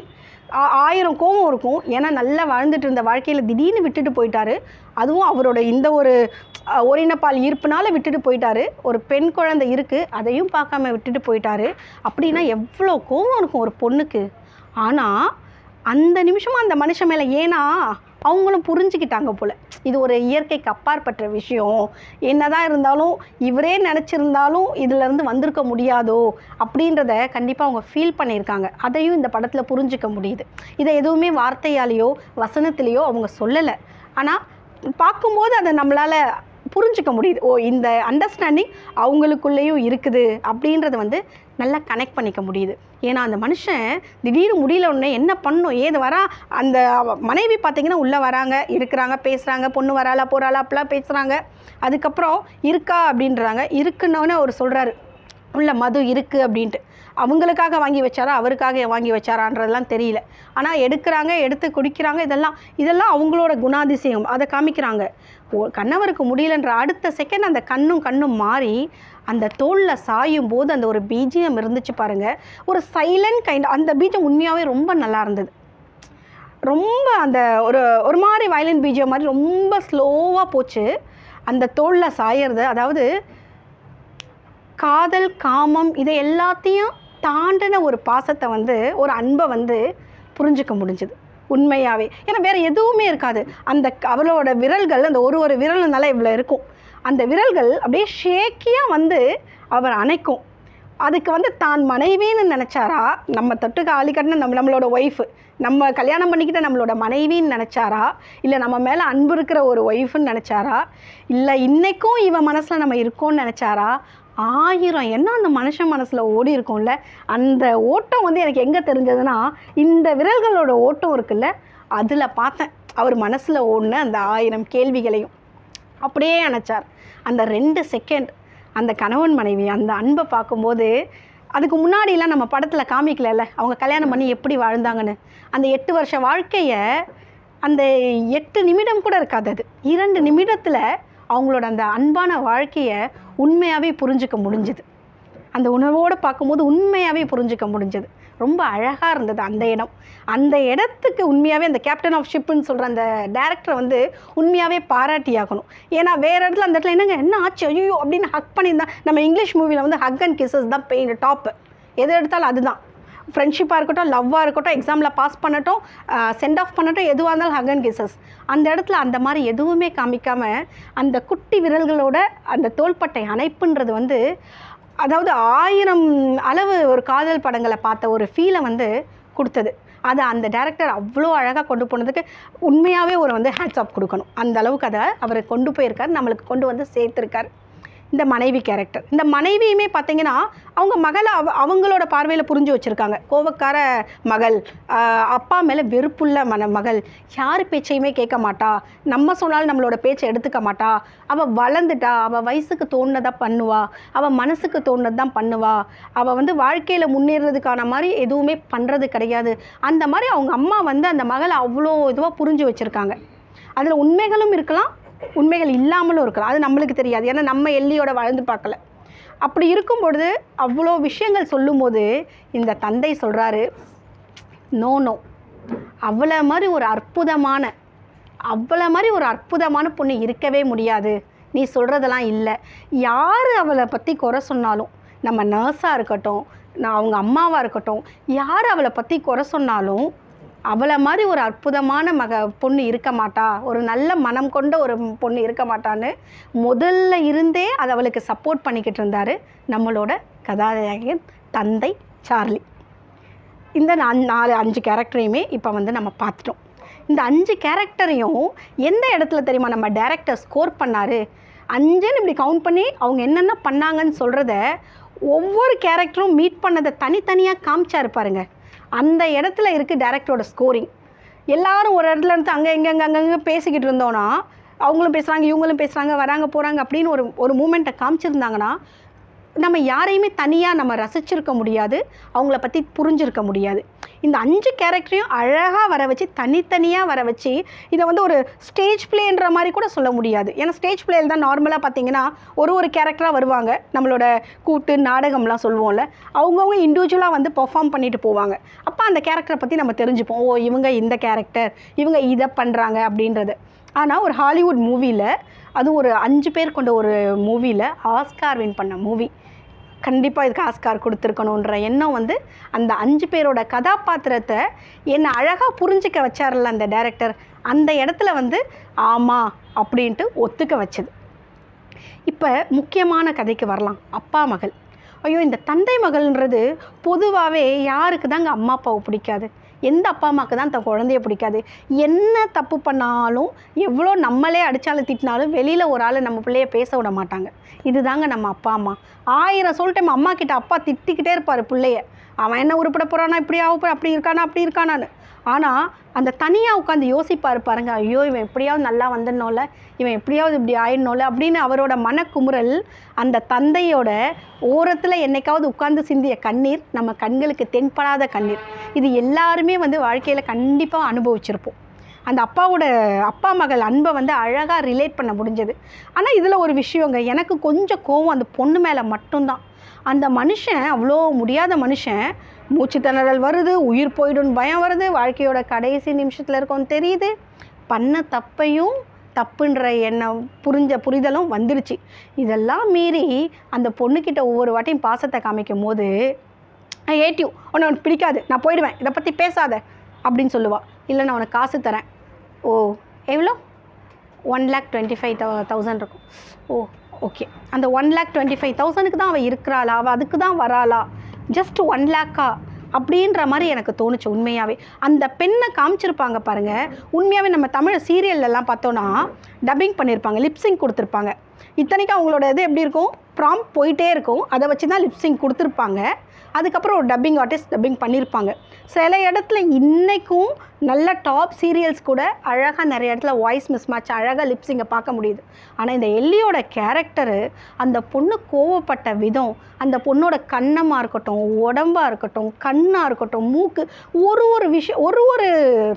ஆ- ஆயிரம் கோபம் இருக்கும் ஏன்னா நல்லா வாழ்ந்துட்டு இருந்த வாழ்க்கையில் திடீர்னு விட்டுட்டு போயிட்டாரு அதுவும் அவரோட இந்த ஒரு அஹ், ஓரினப்பால் ஈர்ப்புனால விட்டுட்டு போயிட்டாரு ஒரு பெண் குழந்தை இருக்குது அதையும் பார்க்காம விட்டுட்டு போயிட்டாரு அப்படின்னா எவ்வளோ கோபம் இருக்கும் ஒரு பொண்ணுக்கு ஆனால் அந்த நிமிஷமும் அந்த மனுஷன் மேலே ஏன்னா அவங்களும் புரிஞ்சுக்கிட்டாங்க போல் இது ஒரு இயற்கைக்கு அப்பாற்பட்ட விஷயம் என்னதான் இருந்தாலும் இவரே நினச்சிருந்தாலும் இதிலேருந்து வந்திருக்க முடியாதோ அப்படின்றத கண்டிப்பாக அவங்க ஃபீல் பண்ணியிருக்காங்க அதையும் இந்த படத்தில் புரிஞ்சுக்க முடியுது இதை எதுவுமே வார்த்தையாலேயோ வசனத்திலேயோ அவங்க சொல்லலை ஆனால் பார்க்கும்போது அதை நம்மளால் புரிஞ்சுக்க முடியுது ஓ இந்த அண்டர்ஸ்டாண்டிங் அவங்களுக்குள்ளேயும் இருக்குது அப்படின்றத வந்து நல்லா கனெக்ட் பண்ணிக்க முடியுது ஏன்னா அந்த மனுஷன் திடீர்னு முடியல உடனே என்ன பண்ணும் ஏது வரா அந்த அவ- மனைவி பார்த்தீங்கன்னா உள்ளே வராங்க இருக்கிறாங்க பேசுகிறாங்க பொண்ணு வராளா போகிறாளா அப்படிலாம் பேசுகிறாங்க அதுக்கப்புறம் இருக்கா அப்படின்றாங்க இருக்குன்னொன்னே அவர் சொல்கிறாரு உள்ள மது இருக்குது அப்படின்ட்டு அவங்களுக்காக வாங்கி வச்சாரா அவருக்காக வாங்கி வச்சாரான்றதெல்லாம் தெரியல ஆனால் எடுக்கிறாங்க எடுத்து குடிக்கிறாங்க இதெல்லாம் இதெல்லாம் அவங்களோட குணாதிசயம் அதை காமிக்கிறாங்க ஓ- கணவருக்கு முடியலன்ற அடுத்த செகண்ட் அந்த கண்ணும் கண்ணும் மாறி அந்த தோளில் சாயும் போது அந்த ஒரு பீஜியம் இருந்துச்சு பாருங்க ஒரு சைலண்ட் கைண்ட் அந்த பீஜம் உண்மையாகவே ரொம்ப நல்லா இருந்தது ரொம்ப அந்த ஒரு ஒரு மாதிரி வயலின் பீஜியம் மாதிரி ரொம்ப ஸ்லோவாக போச்சு அந்த தோளில் சாயறது அதாவது காதல் காமம் இதை எல்லாத்தையும் தாண்டின ஒரு பாசத்தை வந்து ஒரு அன்பை வந்து புரிஞ்சுக்க முடிஞ்சுது உண்மையாகவே ஏன்னா வேறு எதுவுமே இருக்காது அந்த க- அவளோட விரல்கள் அந்த ஒரு ஒரு விரல்னால இவ்வளோ இருக்கும் அந்த விரல்கள் அப்படியே ஷேக்கியாக வந்து அவர் அணைக்கும் அதுக்கு வந்து தான் மனைவின்னு நினச்சாரா நம்ம தொட்டுக்க ஆளி கட்டின நம்ம நம்மளோட ஒய்ஃபு நம்ம கல்யாணம் பண்ணிக்கிட்ட நம்மளோட மனைவின்னு நினச்சாரா இல்லை நம்ம மேலே அன்பு இருக்கிற ஒரு ஒய்ஃப்னு நினச்சாரா இல்லை இன்னைக்கும் இவன் மனசில் நம்ம இருக்கோம்னு நினச்சாரா ஆயிரம் என்ன அந்த மனுஷன் மனசில் ஓடி இருக்கும்ல அந்த ஓட்டம் வந்து எனக்கு எங்கே தெரிஞ்சதுன்னா இந்த விரல்களோட ஓட்டம் இருக்குல்ல அதில் பார்த்தேன் அவர் மனசில் ஓடின அந்த ஆயிரம் கேள்விகளையும் அப்படியே நினச்சார் அந்த ரெண்டு செகண்ட் அந்த கணவன் மனைவி அந்த அன்பை பார்க்கும்போது அதுக்கு முன்னாடிலாம் நம்ம படத்தில் காமிக்கலல்ல அவங்க கல்யாணம் பண்ணி எப்படி வாழ்ந்தாங்கன்னு அந்த எட்டு வருஷ வாழ்க்கையை அந்த எட்டு நிமிடம் கூட இருக்காது அது இரண்டு நிமிடத்தில் அவங்களோட அந்த அன்பான வாழ்க்கையை உண்மையாகவே புரிஞ்சுக்க முடிஞ்சுது அந்த உணர்வோடு பார்க்கும்போது உண்மையாகவே புரிஞ்சுக்க முடிஞ்சது ரொம்ப அழகாக இருந்தது அந்த இடம் அந்த இடத்துக்கு உண்மையாகவே அந்த கேப்டன் ஆஃப் ஷிப்புன்னு சொல்கிற அந்த டேரக்டரை வந்து உண்மையாகவே பாராட்டியாகணும் ஏன்னா வேறு இடத்துல அந்த இடத்துல என்னங்க என்ன ஆச்சு ஐயோ அப்படின்னு ஹக் பண்ணியிருந்தா நம்ம இங்கிலீஷ் மூவியில் வந்து ஹக் அண்ட் கிசஸ் தான் பெயின் டாப்பு எது எடுத்தாலும் அதுதான் ஃப்ரெண்ட்ஷிப்பாக இருக்கட்டும் லவ்வாக இருக்கட்டும் எக்ஸாமில் பாஸ் பண்ணட்டும் சென்ட் ஆஃப் பண்ணட்டும் எதுவாக இருந்தாலும் ஹக் அண்ட் கிசஸ் அந்த இடத்துல அந்த மாதிரி எதுவுமே காமிக்காம அந்த குட்டி விரல்களோட அந்த தோள்பட்டை அணைப்புன்றது வந்து அதாவது ஆயிரம் அளவு ஒரு காதல் படங்களை பார்த்த ஒரு ஃபீலை வந்து கொடுத்தது அதை அந்த டேரக்டர் அவ்வளோ அழகாக கொண்டு போனதுக்கு உண்மையாகவே ஒரு வந்து ஹேட்ஸ் ஆஃப் கொடுக்கணும் அந்த அளவுக்கு அதை அவர் கொண்டு போயிருக்கார் நம்மளுக்கு கொண்டு வந்து சேர்த்துருக்கார் இந்த மனைவி கேரக்டர் இந்த மனைவியுமே பார்த்தீங்கன்னா அவங்க மகளை அவ அவங்களோட பார்வையில் புரிஞ்சு வச்சுருக்காங்க கோவக்கார மகள் ஆஹ் அப்பா மேலே வெறுப்புள்ள மன மகள் யார் பேச்சையுமே கேட்க மாட்டா நம்ம சொன்னாலும் நம்மளோட பேச்சை எடுத்துக்க மாட்டா அவள் வளர்ந்துட்டா அவள் வயசுக்கு தோணுனதா பண்ணுவா அவள் மனசுக்கு தோணுனது தான் பண்ணுவா அவள் வந்து வாழ்க்கையில் முன்னேறதுக்கான மாதிரி எதுவுமே பண்ணுறது கிடையாது அந்த மாதிரி அவங்க அம்மா வந்து அந்த மகளை அவ்வளோ இதுவாக புரிஞ்சு வச்சுருக்காங்க அதில் உண்மைகளும் இருக்கலாம் உண்மைகள் இல்லாமலும் இருக்கலாம் அது நம்மளுக்கு தெரியாது ஏன்னா நம்ம எல்லியோட வாழ்ந்து பார்க்கல அப்படி இருக்கும் பொழுது அவ்வளோ விஷயங்கள் சொல்லும்போது இந்த தந்தை சொல்கிறாரு நோ நோ அவளை மாதிரி ஒரு அற்புதமான அவளை மாதிரி ஒரு அற்புதமான பொண்ணு இருக்கவே முடியாது நீ சொல்கிறதெல்லாம் இல்லை யார் அவளை பற்றி குறை சொன்னாலும் நம்ம நர்ஸாக இருக்கட்டும் நான் அவங்க அம்மாவாக இருக்கட்டும் யார் அவளை பற்றி குறை சொன்னாலும் அவளை மாதிரி ஒரு அற்புதமான மக பொண்ணு இருக்க மாட்டா ஒரு நல்ல மனம் கொண்ட ஒரு பொண்ணு இருக்க மாட்டான்னு முதல்ல இருந்தே அது அவளுக்கு சப்போர்ட் பண்ணிக்கிட்டு இருந்தார் நம்மளோட கதாநாயகன் தந்தை சார்லி இந்த நா- நாலு அஞ்சு கேரக்டரையுமே இப்போ வந்து நம்ம பார்த்துட்டோம் இந்த அஞ்சு கேரக்டரையும் எந்த இடத்துல தெரியுமா நம்ம டேரக்டர் ஸ்கோர் பண்ணார் அஞ்சுன்னு இப்படி கவுண்ட் பண்ணி அவங்க என்னென்ன பண்ணாங்கன்னு சொல்கிறத ஒவ்வொரு கேரக்டரும் மீட் பண்ணதை தனித்தனியாக காமிச்சாரு பாருங்க அந்த இடத்துல இருக்குது டேரக்டரோட ஸ்கோரிங் எல்லாரும் ஒரு இடத்துல இருந்து அங்கே இங்கே அங்கே அங்கங்கே பேசிக்கிட்டு இருந்தோன்னா அவங்களும் பேசுகிறாங்க இவங்களும் பேசுகிறாங்க வராங்க போகிறாங்க அப்படின்னு ஒரு ஒரு மூமெண்ட்டை காமிச்சிருந்தாங்கன்னா நம்ம யாரையுமே தனியாக நம்ம ரசிச்சிருக்க முடியாது அவங்கள பற்றி புரிஞ்சிருக்க முடியாது இந்த அஞ்சு கேரக்டரையும் அழகாக வர வச்சு தனித்தனியாக வர வச்சு இதை வந்து ஒரு ஸ்டேஜ் பிளேன்ற மாதிரி கூட சொல்ல முடியாது ஏன்னா ஸ்டேஜ் பிளேயில் தான் நார்மலாக பார்த்தீங்கன்னா ஒரு ஒரு கேரக்டராக வருவாங்க நம்மளோட கூட்டு நாடகம்லாம் சொல்லுவோம்ல அவங்கவுங்க இண்டிவிஜுவலாக வந்து பெர்ஃபார்ம் பண்ணிட்டு போவாங்க அப்போ அந்த கேரக்டரை பற்றி நம்ம தெரிஞ்சுப்போம் ஓ இவங்க இந்த கேரக்டர் இவங்க இதை பண்ணுறாங்க அப்படின்றது ஆனால் ஒரு ஹாலிவுட் மூவியில் அது ஒரு அஞ்சு பேர் கொண்ட ஒரு மூவியில் ஆஸ்கார் வின் பண்ண மூவி கண்டிப்பாக இதுக்கு ஆஸ்கார் கொடுத்துருக்கணுன்ற எண்ணம் வந்து அந்த அஞ்சு பேரோட கதாபாத்திரத்தை என்னை அழகாக புரிஞ்சிக்க வச்சார்ல அந்த டைரக்டர் அந்த இடத்துல வந்து ஆமாம் அப்படின்ட்டு ஒத்துக்க வச்சது இப்போ முக்கியமான கதைக்கு வரலாம் அப்பா மகள் ஐயோ இந்த தந்தை மகள்ன்றது பொதுவாகவே யாருக்கு தாங்க அம்மா அப்பாவை பிடிக்காது எந்த அப்பா அம்மாவுக்கு தான் தன் குழந்தைய பிடிக்காது என்ன தப்பு பண்ணாலும் எவ்வளோ நம்மளே அடித்தாலும் திட்டினாலும் வெளியில் ஒரு ஆள் நம்ம பிள்ளைய பேச விட மாட்டாங்க இதுதாங்க நம்ம அப்பா அம்மா ஆயிரம் சொல்லிட்டு நம்ம அம்மா கிட்ட அப்பா திட்டிக்கிட்டே இருப்பார் பிள்ளைய அவன் என்ன உருப்பட போகிறானா இப்படி ஆக அப்படி இருக்கானா அப்படி இருக்கானான்னு ஆனால் அந்த தனியாக உட்காந்து யோசிப்பார் பாருங்க ஐயோ இவன் எப்படியாவது நல்லா வந்துடணும்ல இவன் எப்படியாவது இப்படி ஆயிடணும்ல அப்படின்னு அவரோட மனக்குமுறல் அந்த தந்தையோட ஓரத்தில் என்னைக்காவது உட்கார்ந்து சிந்திய கண்ணீர் நம்ம கண்களுக்கு தென்படாத கண்ணீர் இது எல்லாருமே வந்து வாழ்க்கையில் கண்டிப்பாக அனுபவிச்சிருப்போம் அந்த அப்பாவோட அப்பா மகள் அன்பை வந்து அழகாக ரிலேட் பண்ண முடிஞ்சது ஆனால் இதில் ஒரு விஷயங்க எனக்கு கொஞ்சம் கோவம் அந்த பொண்ணு மேலே மட்டும்தான் அந்த மனுஷன் அவ்வளோ முடியாத மனுஷன் மூச்சு திணறல் வருது உயிர் போயிடும்னு பயம் வருது வாழ்க்கையோட கடைசி நிமிஷத்தில் இருக்கோன்னு தெரியுது பண்ண தப்பையும் தப்புன்ற எண்ணம் புரிஞ்ச புரிதலும் வந்துருச்சு இதெல்லாம் மீறி அந்த பொண்ணுக்கிட்ட ஒவ்வொரு வாட்டியும் பாசத்தை காமிக்கும் போது ஏட்டியூ உன்னை உனக்கு பிடிக்காது நான் போயிடுவேன் இதை பற்றி பேசாத அப்படின்னு சொல்லுவா இல்லை நான் உனக்கு காசு தரேன் ஓ எவ்வளோ one lakh twenty five thousand இருக்கும் ஓ ஓகே அந்த ஒன் லேக் டுவெண்ட்டி ஃபைவ் தௌசண்ட்க்கு தான் அவள் இருக்கிறாளா அவள் அதுக்கு தான் வராளா ஜஸ்ட் ஒன் லேக்கா அப்படின்ற மாதிரி எனக்கு தோணுச்சு உண்மையாகவே அந்த பெண்ணை காமிச்சிருப்பாங்க பாருங்கள் உண்மையாகவே நம்ம தமிழ் சீரியல்லலாம் பார்த்தோன்னா டப்பிங் பண்ணியிருப்பாங்க லிப்ஸிங் கொடுத்துருப்பாங்க இத்தனைக்கும் அவங்களோட இது எப்படி இருக்கும் ப்ராம் போயிட்டே இருக்கும் அதை வச்சு தான் லிப்ஸிங் கொடுத்துருப்பாங்க அதுக்கப்புறம் ஒரு டப்பிங் ஆர்டிஸ்ட் டப்பிங் பண்ணியிருப்பாங்க சில இடத்துல இன்றைக்கும் நல்ல டாப் சீரியல்ஸ் கூட அழகாக நிறைய இடத்துல வாய்ஸ் மிஸ் மேட்ச் அழகாக லிப்ஸிங்கை பார்க்க முடியுது ஆனால் இந்த எல்லியோட கேரக்டரு அந்த பொண்ணு கோவப்பட்ட விதம் அந்த பொண்ணோட கண்ணமாக இருக்கட்டும் உடம்பாக இருக்கட்டும் கண்ணாக இருக்கட்டும் மூக்கு ஒரு ஒரு விஷயம் ஒரு ஒரு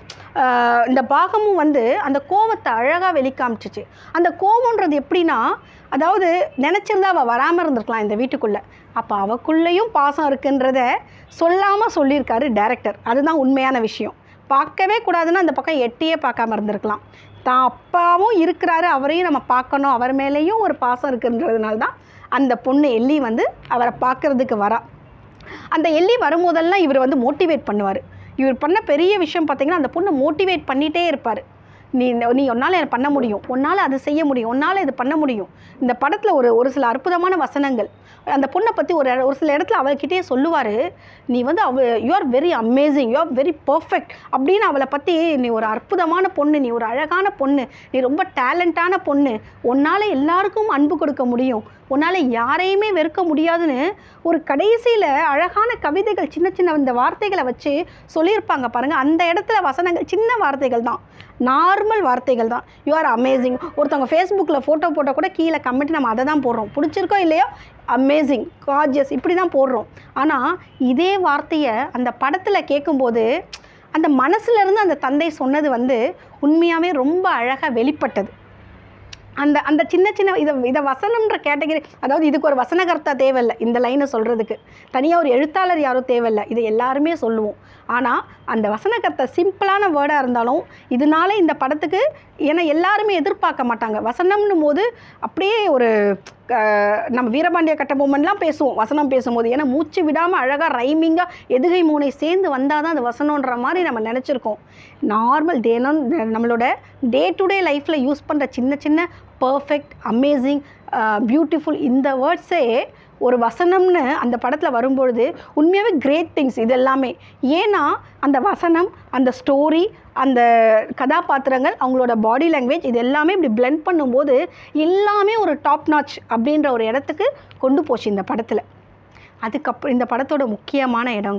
ஆஹ், இந்த பாகமும் வந்து அந்த கோவத்தை அழகாக வெளிக்காமிச்சிச்சு அந்த கோவம்ன்றது எப்படின்னா அதாவது நினச்சிருந்தா அவள் வராமல் இருந்திருக்கலாம் இந்த வீட்டுக்குள்ளே அப்போ அவக்குள்ளேயும் பாசம் இருக்குன்றத சொல்லாமல் சொல்லியிருக்காரு டைரக்டர் அதுதான் உண்மையான விஷயம் பார்க்கவே கூடாதுன்னு அந்த பக்கம் எட்டியே பார்க்காம இருந்திருக்கலாம் தான் அப்பாவும் இருக்கிறாரு அவரையும் நம்ம பார்க்கணும் அவர் மேலேயும் ஒரு பாசம் இருக்குன்றதுனால தான் அந்த பொண்ணு எல்லி வந்து அவரை பார்க்கறதுக்கு வரா அந்த எல்லி வரும்போதெல்லாம் இவர் வந்து மோட்டிவேட் பண்ணுவார் இவர் பண்ண பெரிய விஷயம் பார்த்தீங்கன்னா அந்த பொண்ணை மோட்டிவேட் பண்ணிகிட்டே இருப்பார் நீ இந்த- நீ உன்னால் எனக்கு பண்ண முடியும் உன்னால் அது செய்ய முடியும் உன்னால் இது பண்ண முடியும் இந்த படத்தில் ஒரு ஒரு சில அற்புதமான வசனங்கள் அந்த பொண்ணை பற்றி ஒரு ஒரு சில இடத்துல அவள்கிட்டயே சொல்லுவார் நீ வந்து அவ you are very amazing you are very perfect அப்படின்னு அவளை பற்றி நீ ஒரு அற்புதமான பொண்ணு நீ ஒரு அழகான பொண்ணு நீ ரொம்ப டேலண்டான பொண்ணு உன்னால் எல்லாருக்கும் அன்பு கொடுக்க முடியும் உன்னால் யாரையுமே வெறுக்க முடியாதுன்னு ஒரு கடைசியில் அழகான கவிதைகள் சின்ன சின்ன இந்த வார்த்தைகளை வச்சு சொல்லியிருப்பாங்க பாருங்கள் அந்த இடத்துல வசனங்கள் சின்ன வார்த்தைகள் தான் நார்மல் வார்த்தைகள் தான் யூ ஆர் அமேசிங் ஒருத்தவங்க ஃபேஸ்புக்கில் ஃபோட்டோ போட்டால் கூட கீழே கமெண்ட் நம்ம அதை தான் போடுறோம் பிடிச்சிருக்கோ இல்லையோ அமேசிங் காஜியஸ் இப்படி தான் போடுறோம் ஆனால் இதே வார்த்தையை அந்த படத்தில் கேட்கும்போது அந்த மனசுல இருந்து அந்த தந்தை சொன்னது வந்து உண்மையாகவே ரொம்ப அழகாக வெளிப்பட்டது அந்த அந்த சின்ன சின்ன இதை இதை வசனம்ன்ற கேட்டகரி அதாவது இதுக்கு ஒரு வசனகர்த்தா தேவையில்லை இந்த லைனை சொல்கிறதுக்கு தனியாக ஒரு எழுத்தாளர் யாரும் தேவையில்லை இதை எல்லாருமே சொல்லுவோம் ஆனால் அந்த வசனகர்த்தா சிம்பிளான வேர்டாக இருந்தாலும் இதனால இந்த படத்துக்கு ஏன்னா எல்லாருமே எதிர்பார்க்க மாட்டாங்க வசனம்னும் போது அப்படியே ஒரு அஹ், நம்ம வீரபாண்டிய கட்டபொம்மன்லாம் பேசுவோம் வசனம் பேசும்போது ஏன்னா மூச்சு விடாமல் அழகாக ரைமிங்காக எதுகை மூனை சேர்ந்து வந்தால் தான் அது வசனன்ற மாதிரி நம்ம நினச்சிருக்கோம் நார்மல் தினம் நம்மளோட டே டு டே லைஃப்பில் யூஸ் பண்ணுற சின்ன சின்ன பர்ஃபெக்ட் அமேசிங் பியூட்டிஃபுல் இந்த வேர்ட்ஸே ஒரு வசனம்னு அந்த படத்தில் வரும்பொழுது உண்மையாகவே கிரேட் திங்ஸ் இது எல்லாமே ஏன்னா அந்த வசனம் அந்த ஸ்டோரி அந்த கதாபாத்திரங்கள் அவங்களோட பாடி லாங்குவேஜ் இது எல்லாமே இப்படி blend பண்ணும்போது எல்லாமே ஒரு டாப் நாச் அப்படின்ற ஒரு இடத்துக்கு கொண்டு போச்சு இந்த படத்தில் அதுக்கப்புறம் இந்த படத்தோட முக்கியமான இடங்க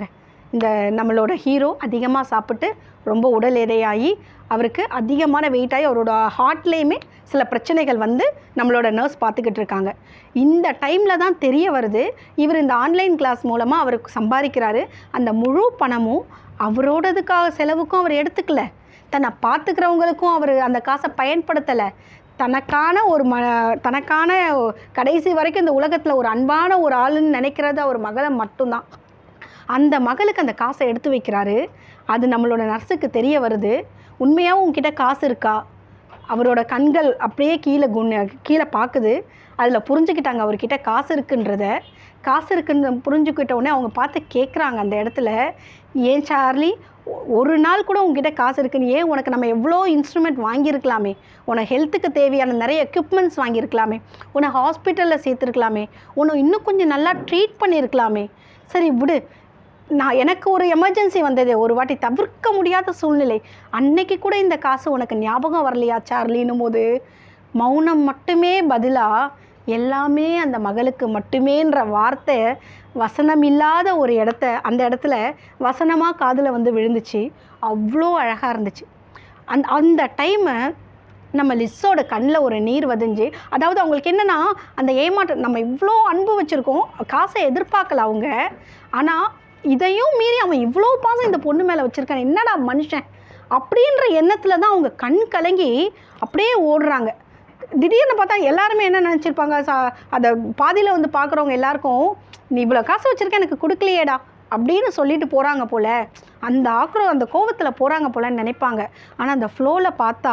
இந்த நம்மளோட ஹீரோ அதிகமாக சாப்பிட்டு ரொம்ப உடல் எடையாகி அவருக்கு அதிகமான வெயிட் ஆகி அவரோட ஹார்ட்லேயுமே சில பிரச்சனைகள் வந்து நம்மளோட நர்ஸ் பார்த்துக்கிட்டு இருக்காங்க இந்த டைமில் தான் தெரிய வருது இவர் இந்த ஆன்லைன் கிளாஸ் மூலமாக அவருக்கு சம்பாதிக்கிறாரு அந்த முழு பணமும் அவரோடதுக்காக செலவுக்கும் அவர் எடுத்துக்கல தன்னை பார்த்துக்கிறவங்களுக்கும் அவர் அந்த காசை பயன்படுத்தலை தனக்கான ஒரு ம தனக்கான கடைசி வரைக்கும் இந்த உலகத்தில் ஒரு அன்பான ஒரு ஆளுன்னு நினைக்கிறது அவர் மகளை மட்டும்தான் அந்த மகளுக்கு அந்த காசை எடுத்து வைக்கிறாரு அது நம்மளோட நர்ஸுக்கு தெரிய வருது உண்மையாகவும் உங்ககிட்ட காசு இருக்கா அவரோட கண்கள் அப்படியே கீழே குண கீழே பார்க்குது அதில் புரிஞ்சுக்கிட்டாங்க அவர்கிட்ட காசு இருக்குன்றத காசு இருக்குன்னு புரிஞ்சுக்கிட்ட உடனே அவங்க பார்த்து கேட்குறாங்க அந்த இடத்துல ஏன் சார்லி ஒ- ஒரு நாள் கூட உங்ககிட்ட காசு இருக்குன்னு ஏன் உனக்கு நம்ம எவ்வளோ இன்ஸ்ட்ருமெண்ட் வாங்கியிருக்கலாமே உனக்கு ஹெல்த்துக்கு தேவையான நிறைய எக்யூப்மெண்ட்ஸ் வாங்கியிருக்கலாமே உன்னை ஹாஸ்பிட்டலில் சேர்த்துருக்கலாமே உன்னை இன்னும் கொஞ்சம் நல்லா ட்ரீட் பண்ணியிருக்கலாமே சரி விடு நான் எனக்கு ஒரு எமர்ஜென்சி வந்தது ஒரு வாட்டி தவிர்க்க முடியாத சூழ்நிலை அன்னைக்கு கூட இந்த காசு உனக்கு ஞாபகம் வரலையா சார்லின்னும் போது மௌனம் மட்டுமே பதிலாக எல்லாமே அந்த மகளுக்கு மட்டுமேன்ற வார்த்தை வசனம் இல்லாத ஒரு இடத்த அந்த இடத்துல வசனமாக காதில் வந்து விழுந்துச்சு அவ்வளோ அழகாக இருந்துச்சு அந்த அந்த டைமை நம்ம லிஸ்ஸோட கண்ணில் ஒரு நீர் வதிஞ்சு அதாவது அவங்களுக்கு என்னென்னா அந்த ஏமாற்றம் நம்ம இவ்வளோ அன்பு வச்சுருக்கோம் காசை எதிர்பார்க்கல அவங்க ஆனால் இதையும் மீறி அவன் இவ்வளோ பாசம் இந்த பொண்ணு மேலே வச்சுருக்கான் என்னடா மனுஷன் அப்படின்ற எண்ணத்தில் தான் அவங்க கண் கலங்கி அப்படியே ஓடுறாங்க திடீர்னு பார்த்தா எல்லாருமே என்ன நினச்சிருப்பாங்க சா அதை பாதியில் வந்து பார்க்குறவங்க எல்லாருக்கும் நீ இவ்வளோ காசு வச்சுருக்க எனக்கு கொடுக்கலையேடா அப்படின்னு சொல்லிட்டு போகிறாங்க போல் அந்த ஆக்ரோ அந்த கோவத்தில் போகிறாங்க போலன்னு நினைப்பாங்க ஆனால் அந்த ஃப்ளோவில் பார்த்தா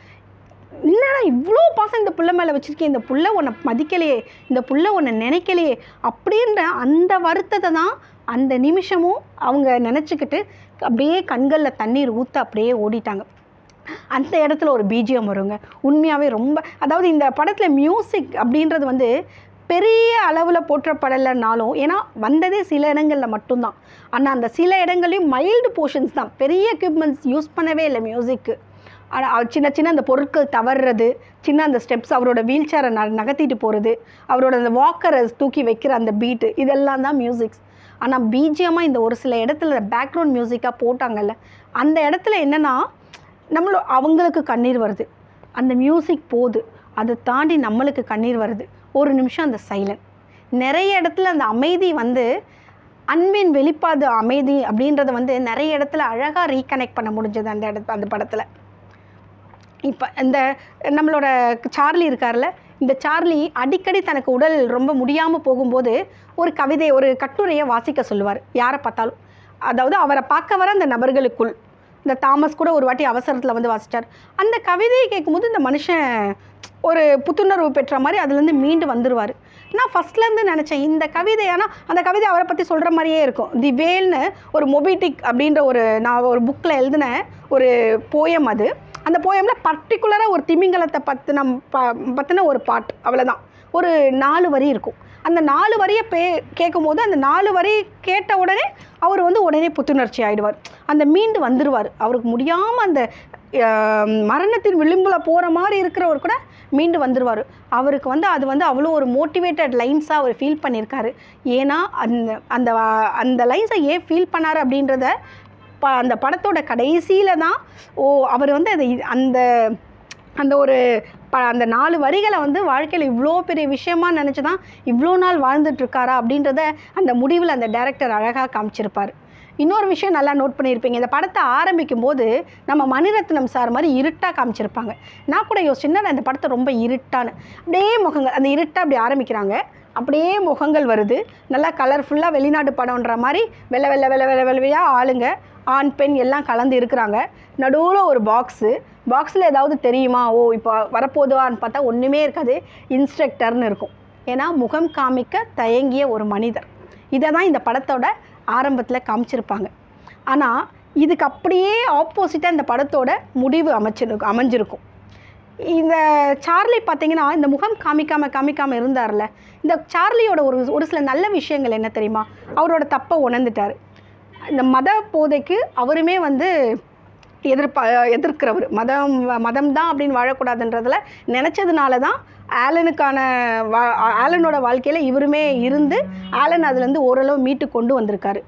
என்னடா இவ்வளோ பாசம் இந்த புள்ள மேலே வச்சுருக்கேன் இந்த புள்ள உன்னை மதிக்கலையே இந்த புள்ள உன்னை நினைக்கலையே அப்படின்ற அந்த வருத்தத்தை தான் அந்த நிமிஷமும் அவங்க நினச்சிக்கிட்டு அப்படியே கண்களில் தண்ணீர் ஊற்ற அப்படியே ஓடிட்டாங்க அந்த இடத்துல ஒரு பிஜிஎம் வருங்க உண்மையாகவே ரொம்ப அதாவது இந்த படத்தில் மியூசிக் அப்படின்றது வந்து பெரிய அளவில் போற்றப்படலைனாலும் ஏன்னா வந்ததே சில இடங்களில் மட்டும்தான் ஆனால் அந்த சில இடங்களையும் மைல்டு போர்ஷன்ஸ் தான் பெரிய எக்யூப்மெண்ட்ஸ் யூஸ் பண்ணவே இல்லை மியூசிக்கு ஆனால் சின்ன சின்ன அந்த பொருட்கள் தவறுறது சின்ன அந்த ஸ்டெப்ஸ் அவரோட வீல் சேரை ந நகர்த்திட்டு போகிறது அவரோட அந்த வாக்கரை தூக்கி வைக்கிற அந்த பீட்டு இதெல்லாம் தான் மியூசிக்ஸ் ஆனால் பிஜிஎம்மாக இந்த ஒரு சில இடத்துல பேக்ரவுண்ட் மியூசிக்காக போட்டாங்கல்ல அந்த இடத்துல என்னென்னா நம்மளோ அவங்களுக்கு கண்ணீர் வருது அந்த மியூசிக் போகுது அதை தாண்டி நம்மளுக்கு கண்ணீர் வருது ஒரு நிமிஷம் அந்த சைலண்ட் நிறைய இடத்துல அந்த அமைதி வந்து அன்பின் வெளிப்பாடு அமைதி அப்படின்றத வந்து நிறைய இடத்துல அழகாக ரீகனெக்ட் பண்ண முடிஞ்சது அந்த இடத்து அந்த படத்தில் இப்போ இந்த நம்மளோட சார்லி இருக்கார்ல இந்த சார்லி அடிக்கடி தனக்கு உடல் ரொம்ப முடியாமல் போகும்போது ஒரு கவிதை ஒரு கட்டுரையை வாசிக்க சொல்லுவார் யாரை பார்த்தாலும் அதாவது அவரை பார்க்க வர அந்த நபர்களுக்குள் இந்த தாமஸ் கூட ஒரு வாட்டி அவசரத்தில் வந்து வாசிச்சார் அந்த கவிதையை கேட்கும்போது இந்த மனுஷன் ஒரு புத்துணர்வு பெற்ற மாதிரி அதுலேருந்து மீண்டு வந்துடுவார் நான் ஃபஸ்ட்லேருந்து நினச்சேன் இந்த கவிதை ஆனால் அந்த கவிதை அவரை பற்றி சொல்கிற மாதிரியே இருக்கும் தி வேல்னு ஒரு மொபிடிக் அப்படின்ற ஒரு நான் ஒரு புக்கில் எழுதின ஒரு போயம் அது அந்த போயமில் பர்டிகுலராக ஒரு திமிங்கலத்தை பற்றின ப பற்றின ஒரு பாட்டு அவ்வளோதான் ஒரு நாலு வரி இருக்கும் அந்த நாலு வரியை பே கேட்கும்போது அந்த நாலு வரி கேட்ட உடனே அவர் வந்து உடனே புத்துணர்ச்சி ஆகிடுவார் அந்த மீண்டு வந்துடுவார் அவருக்கு முடியாமல் அந்த அஹ், மரணத்தின் விளிம்பில் போகிற மாதிரி இருக்கிறவர் கூட மீண்டு வந்துடுவார் அவருக்கு வந்து அது வந்து அவ்வளோ ஒரு மோட்டிவேட்டட் லைன்ஸாக அவர் ஃபீல் பண்ணியிருக்காரு ஏன்னா அந்த அந்த அந்த லைன்ஸை ஏன் ஃபீல் பண்ணார் அப்படின்றத ப அந்த படத்தோட கடைசியில் தான் ஓ அவர் வந்து அதை அந்த அந்த ஒரு ப அந்த நாலு வரிகளை வந்து வாழ்க்கையில் இவ்வளோ பெரிய விஷயமா நினச்சி தான் இவ்வளோ நாள் வாழ்ந்துட்டு இருக்காரா அப்படின்றத அந்த முடிவில் அந்த டைரக்டர் அழகாக காமிச்சிருப்பார் இன்னொரு விஷயம் நல்லா நோட் பண்ணியிருப்பீங்க இந்த படத்தை ஆரம்பிக்கும் போது நம்ம மணிரத்னம் சார் மாதிரி இருட்டாக காமிச்சிருப்பாங்க நான் கூட யோசிச்சேன் இந்த படத்தை ரொம்ப இருட்டான்னு அப்படியே முகங்கள் அந்த இருட்டாக அப்படி ஆரம்பிக்கிறாங்க அப்படியே முகங்கள் வருது நல்லா கலர்ஃபுல்லாக வெளிநாட்டு படம்ன்ற மாதிரி வெள்ளை வெள்ளை வெள்ளை வெள்ளை வெள்ளையாக ஆளுங்க ஆண் பெண் எல்லாம் கலந்து இருக்கிறாங்க நடுவில் ஒரு பாக்ஸு பாக்ஸில் ஏதாவது தெரியுமா ஓ இப்போ வரப்போதுவான்னு பார்த்தா ஒன்றுமே இருக்காது இன்ஸ்ட்ரக்டர்னு இருக்கும் ஏன்னா முகம் காமிக்க தயங்கிய ஒரு மனிதர் இதை தான் இந்த படத்தோட ஆரம்பத்தில் காமிச்சிருப்பாங்க ஆனால் இதுக்கு அப்படியே ஆப்போசிட்டாக இந்த படத்தோட முடிவு அமைச்சிருக்கும் அமைஞ்சிருக்கும் இந்த சார்லி பார்த்தீங்கன்னா இந்த முகம் காமிக்காம காமிக்காம இருந்தார்ல இந்த சார்லியோட ஒரு ஒரு சில நல்ல விஷயங்கள் என்ன தெரியுமா அவரோட தப்பை உணர்ந்துட்டார் இந்த மத போதைக்கு அவருமே வந்து எதிர்ப்பா எதிர்க்கிறவர் மதம் மதம் தான் அப்படின்னு வாழக்கூடாதுன்றதுல நினச்சதுனால தான் ஆலனுக்கான வா ஆலனோட வாழ்க்கையில் இவருமே இருந்து ஆலன் அதுலேருந்து ஓரளவு மீட்டு கொண்டு வந்திருக்காரு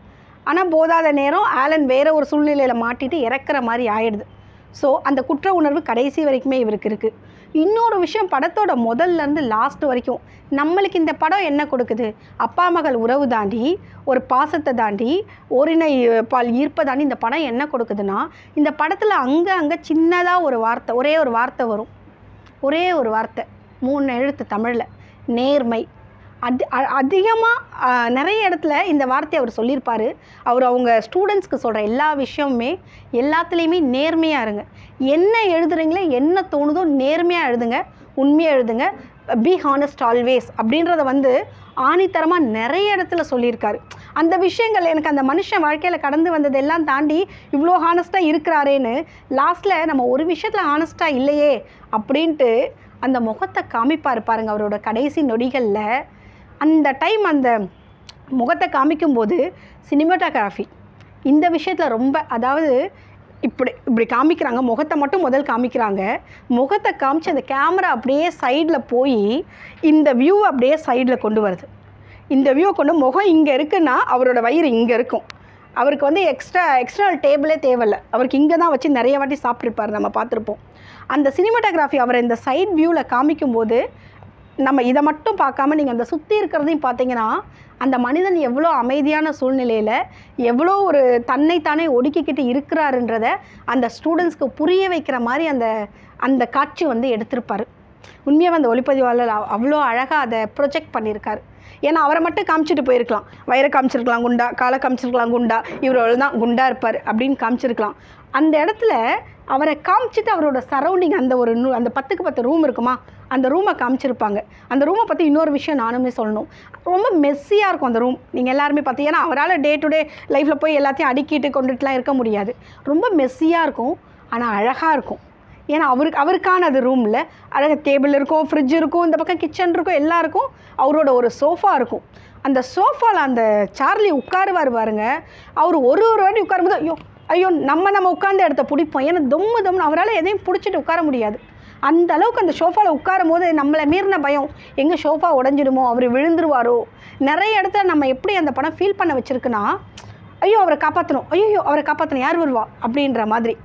ஆனால் போதாத நேரம் ஆலன் வேற ஒரு சூழ்நிலையில் மாட்டிட்டு இறக்குற மாதிரி ஆயிடுது ஸோ அந்த குற்ற உணர்வு கடைசி வரைக்குமே இவருக்கு இருக்குது இன்னொரு விஷயம் படத்தோட முதல்ல இருந்து லாஸ்ட் வரைக்கும் நம்மளுக்கு இந்த படம் என்ன கொடுக்குது அப்பா மகள் உறவு தாண்டி ஒரு பாசத்தை தாண்டி ஓரினை பால் ஈர்ப்பை தாண்டி இந்த படம் என்ன கொடுக்குதுன்னா இந்த படத்தில் அங்கே அங்கே சின்னதாக ஒரு வார்த்தை ஒரே ஒரு வார்த்தை வரும் ஒரே ஒரு வார்த்தை மூணு எழுத்து தமிழில் நேர்மை அது அதிகமாக நிறைய இடத்துல இந்த வார்த்தையை அவர் சொல்லியிருப்பார் அவர் அவங்க ஸ்டூடெண்ட்ஸ்க்கு சொல்கிற எல்லா விஷயமுமே எல்லாத்துலேயுமே நேர்மையாக இருங்க என்ன எழுதுறீங்களோ என்ன தோணுதோ நேர்மையாக எழுதுங்க உண்மையாக எழுதுங்க பி ஹானஸ்ட் ஆல்வேஸ் அப்படின்றத வந்து ஆணித்தரமாக நிறைய இடத்துல சொல்லியிருக்காரு அந்த விஷயங்கள் எனக்கு அந்த மனுஷன் வாழ்க்கையில் கடந்து வந்ததெல்லாம் தாண்டி இவ்வளோ ஹானஸ்ட்டாக இருக்கிறாரேன்னு லாஸ்ட்டில் நம்ம ஒரு விஷயத்தில் ஹானஸ்ட்டாக இல்லையே அப்படின்ட்டு அந்த முகத்தை காமிப்பார் பாருங்க அவரோட கடைசி நொடிகளில் அந்த டைம் அந்த முகத்தை காமிக்கும்போது சினிமாட்டோகிராஃபி இந்த விஷயத்தில் ரொம்ப அதாவது இப்படி இப்படி காமிக்கிறாங்க முகத்தை மட்டும் முதல் காமிக்கிறாங்க முகத்தை காமிச்சு அந்த கேமரா அப்படியே சைடில் போய் இந்த வியூ அப்படியே சைடில் கொண்டு வருது இந்த வியூ கொண்டு முகம் இங்கே இருக்குன்னா அவரோட வயிறு இங்கே இருக்கும் அவருக்கு வந்து எக்ஸ்ட்ரா எக்ஸ்டர்னல் டேபிளே தேவையில்ல அவருக்கு இங்கே தான் வச்சு நிறைய வாட்டி சாப்பிட்ருப்பார் நம்ம பார்த்துருப்போம் அந்த சினிமாட்டோகிராஃபி அவரை இந்த சைட் வியூவில் காமிக்கும்போது நம்ம இதை மட்டும் பார்க்காம நீங்கள் அந்த சுற்றி இருக்கிறதையும் பார்த்தீங்கன்னா அந்த மனிதன் எவ்வளோ அமைதியான சூழ்நிலையில் எவ்வளோ ஒரு தன்னைத்தானே ஒடுக்கிக்கிட்டு இருக்கிறாருன்றத அந்த ஸ்டூடெண்ட்ஸ்க்கு புரிய வைக்கிற மாதிரி அந்த அந்த காட்சி வந்து எடுத்திருப்பார் உண்மையாக அந்த ஒளிப்பதிவாளர் அவ்- அவ்வளோ அழகாக அதை ப்ரொஜெக்ட் பண்ணியிருக்காரு ஏன்னா அவரை மட்டும் காமிச்சிட்டு போயிருக்கலாம் வயிறை காமிச்சிருக்கலாம் குண்டா காலை காமிச்சிருக்கலாம் குண்டா இவர் தான் குண்டா இருப்பார் அப்படின்னு காமிச்சிருக்கலாம் அந்த இடத்துல அவரை காமிச்சிட்டு அவரோட சரௌண்டிங் அந்த ஒரு நூ அந்த பத்துக்கு பத்து ரூம் இருக்குமா அந்த ரூமை காமிச்சிருப்பாங்க அந்த ரூமை பற்றி இன்னொரு விஷயம் நானுமே சொல்லணும் ரொம்ப மெஸ்ஸியாக இருக்கும் அந்த ரூம் நீங்கள் எல்லாருமே பார்த்து ஏன்னா அவரால் டே டு டே லைஃப்பில் போய் எல்லாத்தையும் அடுக்கிட்டு கொண்டுட்டுலாம் இருக்க முடியாது ரொம்ப மெஸ்ஸியாக இருக்கும் ஆனால் அழகாக இருக்கும் ஏன்னா அவருக்கு அவருக்கான அது ரூமில் அழகாக டேபிள் இருக்கும் ஃப்ரிட்ஜ் இருக்கும் இந்த பக்கம் கிச்சன் இருக்கும் எல்லாம் இருக்கும் அவரோட ஒரு சோஃபா இருக்கும் அந்த சோஃபாவில் அந்த சார்லி உட்காருவார் பாருங்க அவர் ஒரு ஒரு வாட்டி உட்காரும்போது ஐயோ ஐயோ நம்ம நம்ம உட்கார்ந்த இடத்த பிடிப்போம் ஏன்னா தொம்மு தொம்னு அவரால் எதையும் பிடிச்சிட்டு உட்கார முடியாது அந்த அளவுக்கு அந்த ஷோஃபாவில் உட்காரும் போது நம்மளை மீறின பயம் எங்கே ஷோஃபா உடஞ்சிடுமோ அவர் விழுந்துருவாரோ நிறைய இடத்துல நம்ம எப்படி அந்த படம் ஃபீல் பண்ண வச்சிருக்குன்னா ஐயோ அவரை காப்பாற்றணும் ஐயோ அவரை காப்பாற்றணும் யார் வருவா அப்படின்ற மாதிரி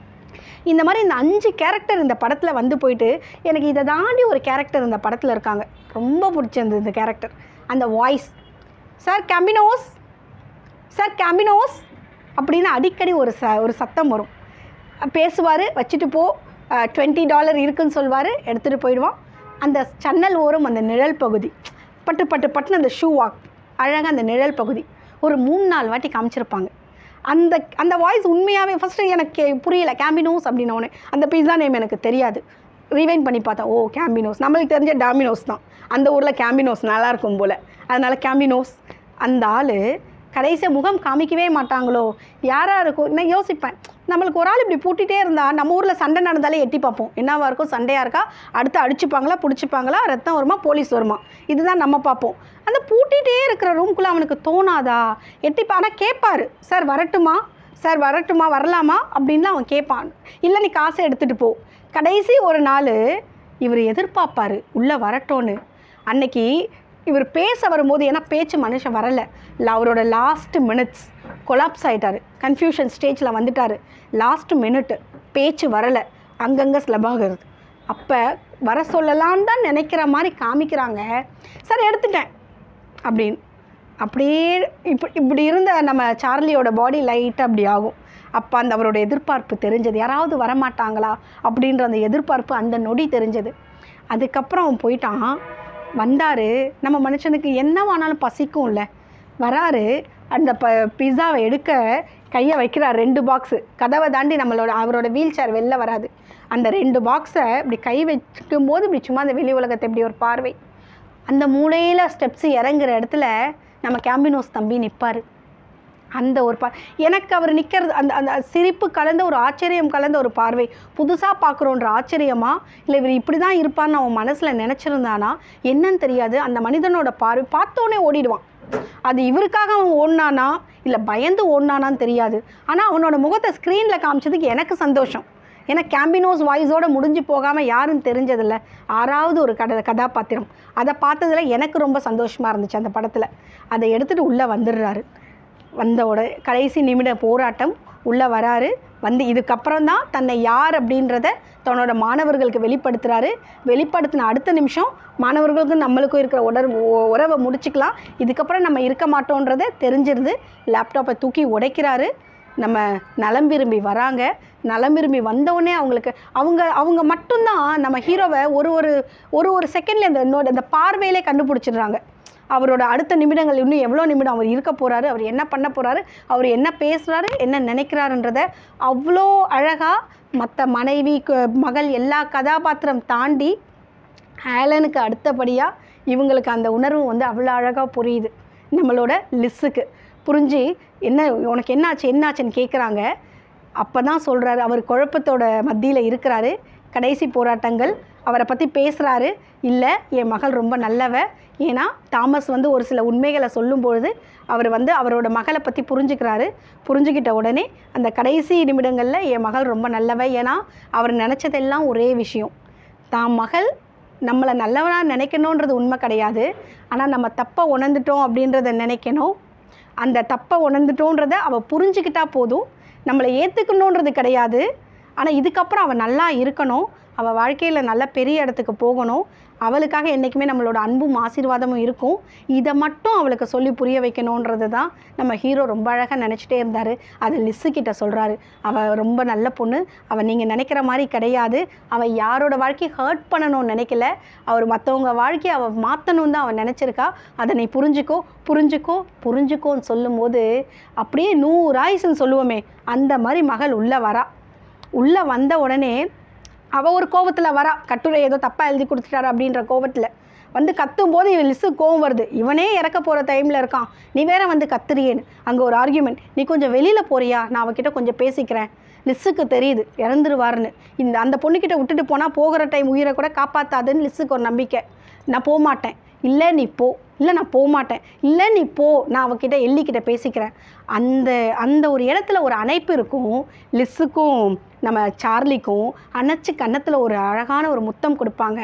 இந்த மாதிரி இந்த அஞ்சு கேரக்டர் இந்த படத்தில் வந்து போயிட்டு எனக்கு இதை தாண்டி ஒரு கேரக்டர் இந்த படத்தில் இருக்காங்க ரொம்ப பிடிச்சிருந்தது இந்த கேரக்டர் அந்த வாய்ஸ் சார் கேம்பினோஸ் சார் கேம்பினோஸ் அப்படின்னு அடிக்கடி ஒரு ச ஒரு சத்தம் வரும் பேசுவார் வச்சுட்டு போ டுவெண்ட்டி டாலர் இருக்குன்னு சொல்வார் எடுத்துகிட்டு போயிடுவான் அந்த சன்னல் ஓரம் அந்த நிழல் பகுதி பட்டு பட்டு பட்டுன்னு அந்த ஷூ வாக் அழகாக அந்த நிழல் பகுதி ஒரு மூணு நாலு வாட்டி காமிச்சிருப்பாங்க அந்த அந்த வாய்ஸ் உண்மையாகவே ஃபஸ்ட்டு எனக்கு புரியல கேம்பினோஸ் அப்படின்னோடனே அந்த பீஸா நேம் எனக்கு தெரியாது ரீவைண்ட் பண்ணி பார்த்தேன் ஓ கேம்பினோஸ் நம்மளுக்கு தெரிஞ்ச டாமினோஸ் தான் அந்த ஊரில் கேம்பினோஸ் நல்லா இருக்கும் போல் அதனால் கேம்பினோஸ் அந்த ஆள் கடைசி முகம் காமிக்கவே மாட்டாங்களோ யாராக இருக்கும் நான் யோசிப்பேன் நம்மளுக்கு ஒரு ஆள் இப்படி பூட்டிகிட்டே இருந்தால் நம்ம ஊரில் சண்டை நடந்தாலே எட்டி பார்ப்போம் என்னவா இருக்கும் சண்டையாக இருக்கா அடுத்து அடிச்சுப்பாங்களா பிடிச்சிப்பாங்களா ரத்தம் வருமா போலீஸ் வருமா இதுதான் நம்ம பார்ப்போம் அந்த பூட்டிகிட்டே இருக்கிற ரூம்குள்ளே அவனுக்கு தோணாதா எட்டி பா ஆனால் கேட்பாரு சார் வரட்டுமா சார் வரட்டுமா வரலாமா அப்படின்லாம் அவன் கேட்பான் இல்லை நீ காசை எடுத்துகிட்டு போ கடைசி ஒரு நாள் இவர் எதிர்பார்ப்பாரு உள்ளே வரட்டோன்னு அன்னைக்கு இவர் பேச வரும்போது ஏன்னா பேச்சு மனுஷன் வரலை இல்லை அவரோட லாஸ்ட் மினிட்ஸ் கொலாப்ஸ் ஆயிட்டாரு கன்ஃபியூஷன் ஸ்டேஜில் வந்துட்டார் லாஸ்ட் மினிட் பேச்சு வரலை அங்கங்கே ஸ்லபாகிறது அப்போ வர சொல்லலான்னு தான் நினைக்கிற மாதிரி காமிக்கிறாங்க சார் எடுத்துட்டேன் அப்படின்னு அப்படியே இப்படி இப்படி இருந்த நம்ம சார்லியோட பாடி லைட்டாக அப்படி ஆகும் அப்போ அந்த அவரோட எதிர்பார்ப்பு தெரிஞ்சது யாராவது வரமாட்டாங்களா அப்படின்ற அந்த எதிர்பார்ப்பு அந்த நொடி தெரிஞ்சது அதுக்கப்புறம் அவன் போயிட்டான் வந்தார் நம்ம மனுஷனுக்கு என்னவானாலும் பசிக்கும்ல வராரு அந்த ப பிஸாவை எடுக்க கையை வைக்கிறார் ரெண்டு பாக்ஸு கதவை தாண்டி நம்மளோட அவரோட வீல் சேர் வெளில வராது அந்த ரெண்டு பாக்ஸை இப்படி கை வைக்கும் போது இப்படி சும்மா அந்த வெளி உலகத்தை இப்படி ஒரு பார்வை அந்த மூலையில் ஸ்டெப்ஸ் இறங்குற இடத்துல நம்ம கேம்பினோஸ் தம்பி நிற்பார் அந்த ஒரு பா எனக்கு அவர் நிற்கிறது அந்த அந்த சிரிப்பு கலந்த ஒரு ஆச்சரியம் கலந்த ஒரு பார்வை புதுசாக பார்க்குறோன்ற ஆச்சரியமா இல்லை இவர் இப்படி தான் இருப்பான்னு அவன் மனசில் நினச்சிருந்தானா என்னன்னு தெரியாது அந்த மனிதனோட பார்வை பார்த்தோன்னே ஓடிடுவான் அது இவருக்காக அவன் ஓடினானா இல்லை பயந்து ஓடினானான்னு தெரியாது ஆனால் அவனோட முகத்தை ஸ்க்ரீனில் காமிச்சதுக்கு எனக்கு சந்தோஷம் ஏன்னா கேம்பினோஸ் வாய்ஸோட முடிஞ்சு போகாமல் யாருன்னு தெரிஞ்சதில்ல ஆறாவது ஒரு கட கதாபாத்திரம் அதை பார்த்ததுல எனக்கு ரொம்ப சந்தோஷமாக இருந்துச்சு அந்த படத்தில் அதை எடுத்துகிட்டு உள்ளே வந்துடுறாரு வந்தோட கடைசி நிமிட போராட்டம் உள்ளே வராரு வந்து இதுக்கப்புறம் தான் தன்னை யார் அப்படின்றத தன்னோட மாணவர்களுக்கு வெளிப்படுத்துகிறாரு வெளிப்படுத்தின அடுத்த நிமிஷம் மாணவர்களுக்கும் நம்மளுக்கும் இருக்கிற உடர் உ- உறவை முடிச்சுக்கலாம் இதுக்கப்புறம் நம்ம இருக்க மாட்டோன்றதை தெரிஞ்சிருது லேப்டாப்பை தூக்கி உடைக்கிறாரு நம்ம நலம் விரும்பி வராங்க நலம் விரும்பி வந்தோடனே அவங்களுக்கு அவங்க அவங்க மட்டும்தான் நம்ம ஹீரோவை ஒரு ஒரு ஒரு ஒரு செகண்டில் இந்த இன்னொரு இந்த பார்வையிலே கண்டுபிடிச்சிடுறாங்க அவரோட அடுத்த நிமிடங்கள் இன்னும் எவ்வளோ நிமிடம் அவர் இருக்க போகிறாரு அவர் என்ன பண்ண போகிறாரு அவர் என்ன பேசுகிறாரு என்ன நினைக்கிறாருன்றத அவ்வளோ அழகாக மற்ற மனைவி கு- மகள் எல்லா கதாபாத்திரம் தாண்டி ஆலனுக்கு அடுத்தபடியாக இவங்களுக்கு அந்த உணர்வு வந்து அவ்வளோ அழகாக புரியுது நம்மளோட லிஸ்ஸுக்கு புரிஞ்சு என்ன உனக்கு என்னாச்சு என்னாச்சுன்னு கேட்குறாங்க அப்போ தான் சொல்கிறாரு அவர் குழப்பத்தோட மத்தியில் இருக்கிறாரு கடைசி போராட்டங்கள் அவரை பற்றி பேசுகிறாரு இல்லை என் மகள் ரொம்ப நல்லவ ஏன்னா தாமஸ் வந்து ஒரு சில உண்மைகளை சொல்லும்பொழுது அவர் வந்து அவரோட மகளை பற்றி புரிஞ்சுக்கிறாரு புரிஞ்சுக்கிட்ட உடனே அந்த கடைசி நிமிடங்களில் என் மகள் ரொம்ப நல்லவ ஏன்னா அவர் நினச்சதெல்லாம் ஒரே விஷயம் தான் மகள் நம்மளை நல்லவனாக நினைக்கணுன்றது உண்மை கிடையாது ஆனால் நம்ம தப்பை உணர்ந்துட்டோம் அப்படின்றத நினைக்கணும் அந்த தப்பை உணர்ந்துட்டோன்றத அவள் புரிஞ்சுக்கிட்டா போதும் நம்மளை ஏற்றுக்கணுன்றது கிடையாது ஆனால் இதுக்கப்புறம் அவள் நல்லா இருக்கணும் அவள் வாழ்க்கையில் நல்ல பெரிய இடத்துக்கு போகணும் அவளுக்காக என்றைக்குமே நம்மளோட அன்பும் ஆசீர்வாதமும் இருக்கும் இதை மட்டும் அவளுக்கு சொல்லி புரிய வைக்கணுன்றது தான் நம்ம ஹீரோ ரொம்ப அழகாக நினச்சிட்டே இருந்தார் அது லிஸ்ஸு கிட்ட சொல்கிறாரு அவள் ரொம்ப நல்ல பொண்ணு அவள் நீங்கள் நினைக்கிற மாதிரி கிடையாது அவள் யாரோட வாழ்க்கையை ஹர்ட் பண்ணணும்னு நினைக்கல அவர் மற்றவங்க வாழ்க்கையை அவள் மாற்றணும்னு தான் அவள் நினச்சிருக்கா அதை நீ புரிஞ்சுக்கோ புரிஞ்சுக்கோ புரிஞ்சுக்கோன்னு சொல்லும்போது அப்படியே நூறு ஆயுசுன்னு சொல்லுவோமே அந்த மாதிரி மகள் உள்ளே வரா உள்ளே வந்த உடனே அவள் ஒரு கோவத்தில் வரா கட்டுரை ஏதோ தப்பாக எழுதி கொடுத்துட்டாரு அப்படின்ற கோவத்தில் வந்து கத்தும் போது இவன் லிஸ்ஸு கோவம் வருது இவனே இறக்க போகிற டைமில் இருக்கான் நீ வேற வந்து கத்துறியேன்னு அங்கே ஒரு ஆர்கியூமெண்ட் நீ கொஞ்சம் வெளியில் போறியா நான் அவகிட்ட கொஞ்சம் பேசிக்கிறேன் லிஸ்ஸுக்கு தெரியுது இறந்துருவாருன்னு இந்த அந்த பொண்ணுக்கிட்ட விட்டுட்டு போனால் போகிற டைம் உயிரை கூட காப்பாற்றாதுன்னு லிஸ்ஸுக்கு ஒரு நம்பிக்கை நான் போக மாட்டேன் இல்லை நீ போ இல்லை நான் போக மாட்டேன் இல்லை நீ போ நான் அவகிட்ட எல்லிக்கிட்ட பேசிக்கிறேன் அந்த அந்த ஒரு இடத்துல ஒரு அணைப்பு இருக்கும் லிஸ்ஸுக்கும் நம்ம சார்லிக்கும் அணைச்சி கன்னத்தில் ஒரு அழகான ஒரு முத்தம் கொடுப்பாங்க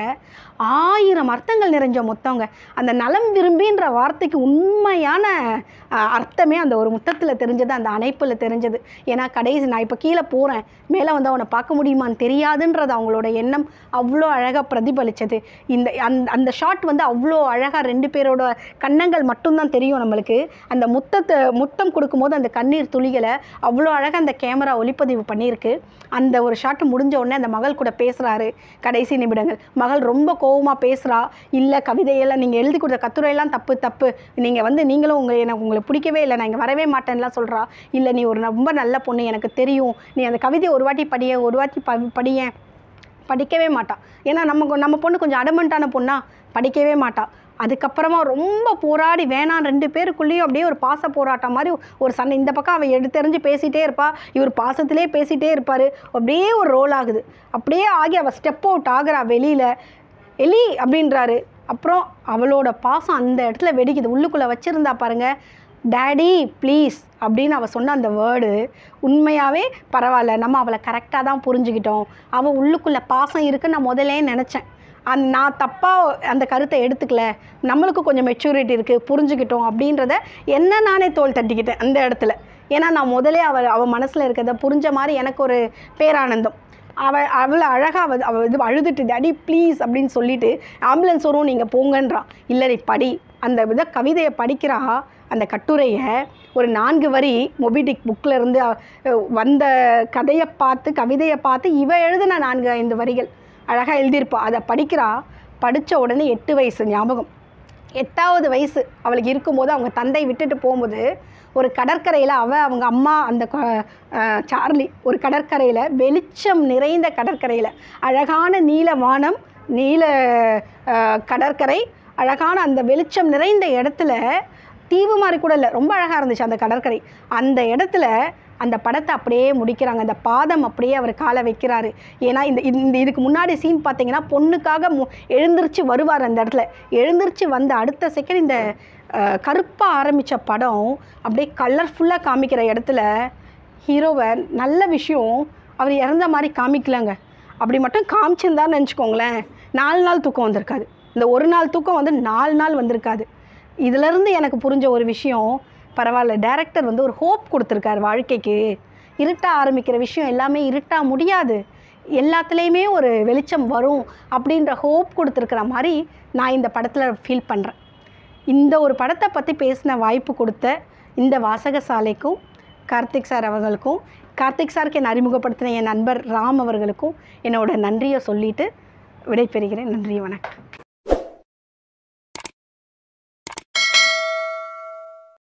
ஆயிரம் அர்த்தங்கள் நிறைஞ்ச முத்தங்க அந்த நலம் விரும்பின்ற வார்த்தைக்கு உண்மையான அஹ், அர்த்தமே அந்த ஒரு முத்தத்தில் தெரிஞ்சது அந்த அணைப்பில் தெரிஞ்சது ஏன்னா கடைசி நான் இப்போ கீழே போகிறேன் மேலே வந்து அவனை பார்க்க முடியுமான்னு தெரியாதுன்றது அவங்களோட எண்ணம் அவ்வளோ அழகாக பிரதிபலிச்சது இந்த அந்த அந்த ஷாட் வந்து அவ்வளோ அழகாக ரெண்டு பேரோட கன்னங்கள் மட்டும்தான் தெரியும் நம்மளுக்கு அந்த முத்தத்தை முத்தம் கொடுக்கும்போது அந்த கண்ணீர் துளிகளை அவ்வளோ அழகாக அந்த கேமரா ஒளிப்பதிவு பண்ணியிருக்கு அந்த ஒரு ஷாட் முடிஞ்ச உடனே அந்த மகள் கூட பேசுகிறாரு கடைசி நிமிடங்கள் மகள் ரொம்ப கோவமாக பேசுகிறா இல்லை கவிதையெல்லாம் நீங்கள் எழுதி கொடுத்த கட்டுரையெல்லாம் தப்பு தப்பு நீங்கள் வந்து நீங்களும் உங்கள் எனக்கு உங்களுக்கு பிடிக்கவே இல்லை நான் இங்கே வரவே மாட்டேன்லாம் சொல்கிறா இல்லை நீ ஒரு ரொம்ப நல்ல பொண்ணு எனக்கு தெரியும் நீ அந்த கவிதையை ஒரு வாட்டி படிய ஒரு வாட்டி ப படியேன் படிக்கவே மாட்டான் ஏன்னா நம்ம நம்ம பொண்ணு கொஞ்சம் அடமெண்ட்டான பொண்ணா படிக்கவே மாட்டான் அதுக்கப்புறமா ரொம்ப போராடி வேணாம் ரெண்டு பேருக்குள்ளேயும் அப்படியே ஒரு பாச போராட்டம் மாதிரி ஒரு சண்டை இந்த பக்கம் அவள் எடுத்தெறிஞ்சு பேசிகிட்டே இருப்பா இவர் பாசத்திலே பேசிகிட்டே இருப்பார் அப்படியே ஒரு ரோல் ஆகுது அப்படியே ஆகி அவள் ஸ்டெப் அவுட் ஆகுறா வெளியில் எலி அப்படின்றாரு அப்புறம் அவளோட பாசம் அந்த இடத்துல வெடிக்குது உள்ளுக்குள்ளே வச்சுருந்தா பாருங்க டேடி ப்ளீஸ் அப்படின்னு அவள் சொன்ன அந்த வேர்டு உண்மையாகவே பரவாயில்ல நம்ம அவளை கரெக்டாக தான் புரிஞ்சுக்கிட்டோம் அவள் உள்ளுக்குள்ளே பாசம் இருக்குன்னு நான் முதல்லே நினச்சேன் அந் நான் தப்பாக அந்த கருத்தை எடுத்துக்கல நம்மளுக்கு கொஞ்சம் மெச்சூரிட்டி இருக்குது புரிஞ்சுக்கிட்டோம் அப்படின்றத என்ன நானே தோல் தட்டிக்கிட்டேன் அந்த இடத்துல ஏன்னா நான் முதலே அவள் அவள் மனசில் இருக்கிறத புரிஞ்ச மாதிரி எனக்கு ஒரு பேரானந்தம் அவள் அவ்வளோ அழகாக அவள் அவள் இது அழுதுட்டு டாடி ப்ளீஸ் அப்படின்னு சொல்லிட்டு ஆம்புலன்ஸ் வரும் நீங்கள் போங்கன்றான் இல்லை நீ படி அந்த வித கவிதையை படிக்கிறா அந்த கட்டுரையை ஒரு நான்கு வரி மொபிடிக் புக்கில் இருந்து அஹ், வந்த கதையை பார்த்து கவிதையை பார்த்து இவ எழுதின நான்கு ஐந்து வரிகள் அழகாக எழுதியிருப்பா அதை படிக்கிறா படித்த உடனே எட்டு வயசு ஞாபகம் எட்டாவது வயசு அவளுக்கு இருக்கும்போது அவங்க தந்தை விட்டுட்டு போகும்போது ஒரு கடற்கரையில் அவ அவங்க அம்மா அந்த க- அஹ் சார்லி ஒரு கடற்கரையில் வெளிச்சம் நிறைந்த கடற்கரையில் அழகான நீல வானம் நீல அஹ், கடற்கரை அழகான அந்த வெளிச்சம் நிறைந்த இடத்துல தீவு மாதிரி கூட இல்லை ரொம்ப அழகாக இருந்துச்சு அந்த கடற்கரை அந்த இடத்துல அந்த படத்தை அப்படியே முடிக்கிறாங்க அந்த பாதம் அப்படியே அவர் காலை வைக்கிறாரு ஏன்னா இந்த இந்த இதுக்கு முன்னாடி சீன் பார்த்தீங்கன்னா பொண்ணுக்காக மு எழுந்திருச்சு வருவார் அந்த இடத்துல எழுந்திருச்சு வந்த அடுத்த செகண்ட் இந்த கருப்பாக ஆரம்பித்த படம் அப்படியே கலர்ஃபுல்லாக காமிக்கிற இடத்துல ஹீரோவை நல்ல விஷயம் அவர் இறந்த மாதிரி காமிக்கலங்க அப்படி மட்டும் காமிச்சிருந்தான்னு நினச்சிக்கோங்களேன் நாலு நாள் தூக்கம் வந்திருக்காது இந்த ஒரு நாள் தூக்கம் வந்து நாலு நாள் வந்திருக்காது இதிலிருந்து எனக்கு புரிஞ்ச ஒரு விஷயம் பரவாயில்ல டேரக்டர் வந்து ஒரு ஹோப் கொடுத்துருக்காரு வாழ்க்கைக்கு இருட்ட ஆரம்பிக்கிற விஷயம் எல்லாமே இருட்டா முடியாது எல்லாத்துலேயுமே ஒரு வெளிச்சம் வரும் அப்படின்ற ஹோப் கொடுத்துருக்கிற மாதிரி நான் இந்த படத்தில் ஃபீல் பண்ணுறேன் இந்த ஒரு படத்தை பற்றி பேசின வாய்ப்பு கொடுத்த இந்த வாசகசாலைக்கும் கார்த்திக் சார் அவர்களுக்கும் கார்த்திக் சாருக்கு என்னை அறிமுகப்படுத்தின என் நண்பர் ராம் அவர்களுக்கும் என்னோட நன்றியை சொல்லிட்டு விடைபெறுகிறேன் நன்றி வணக்கம்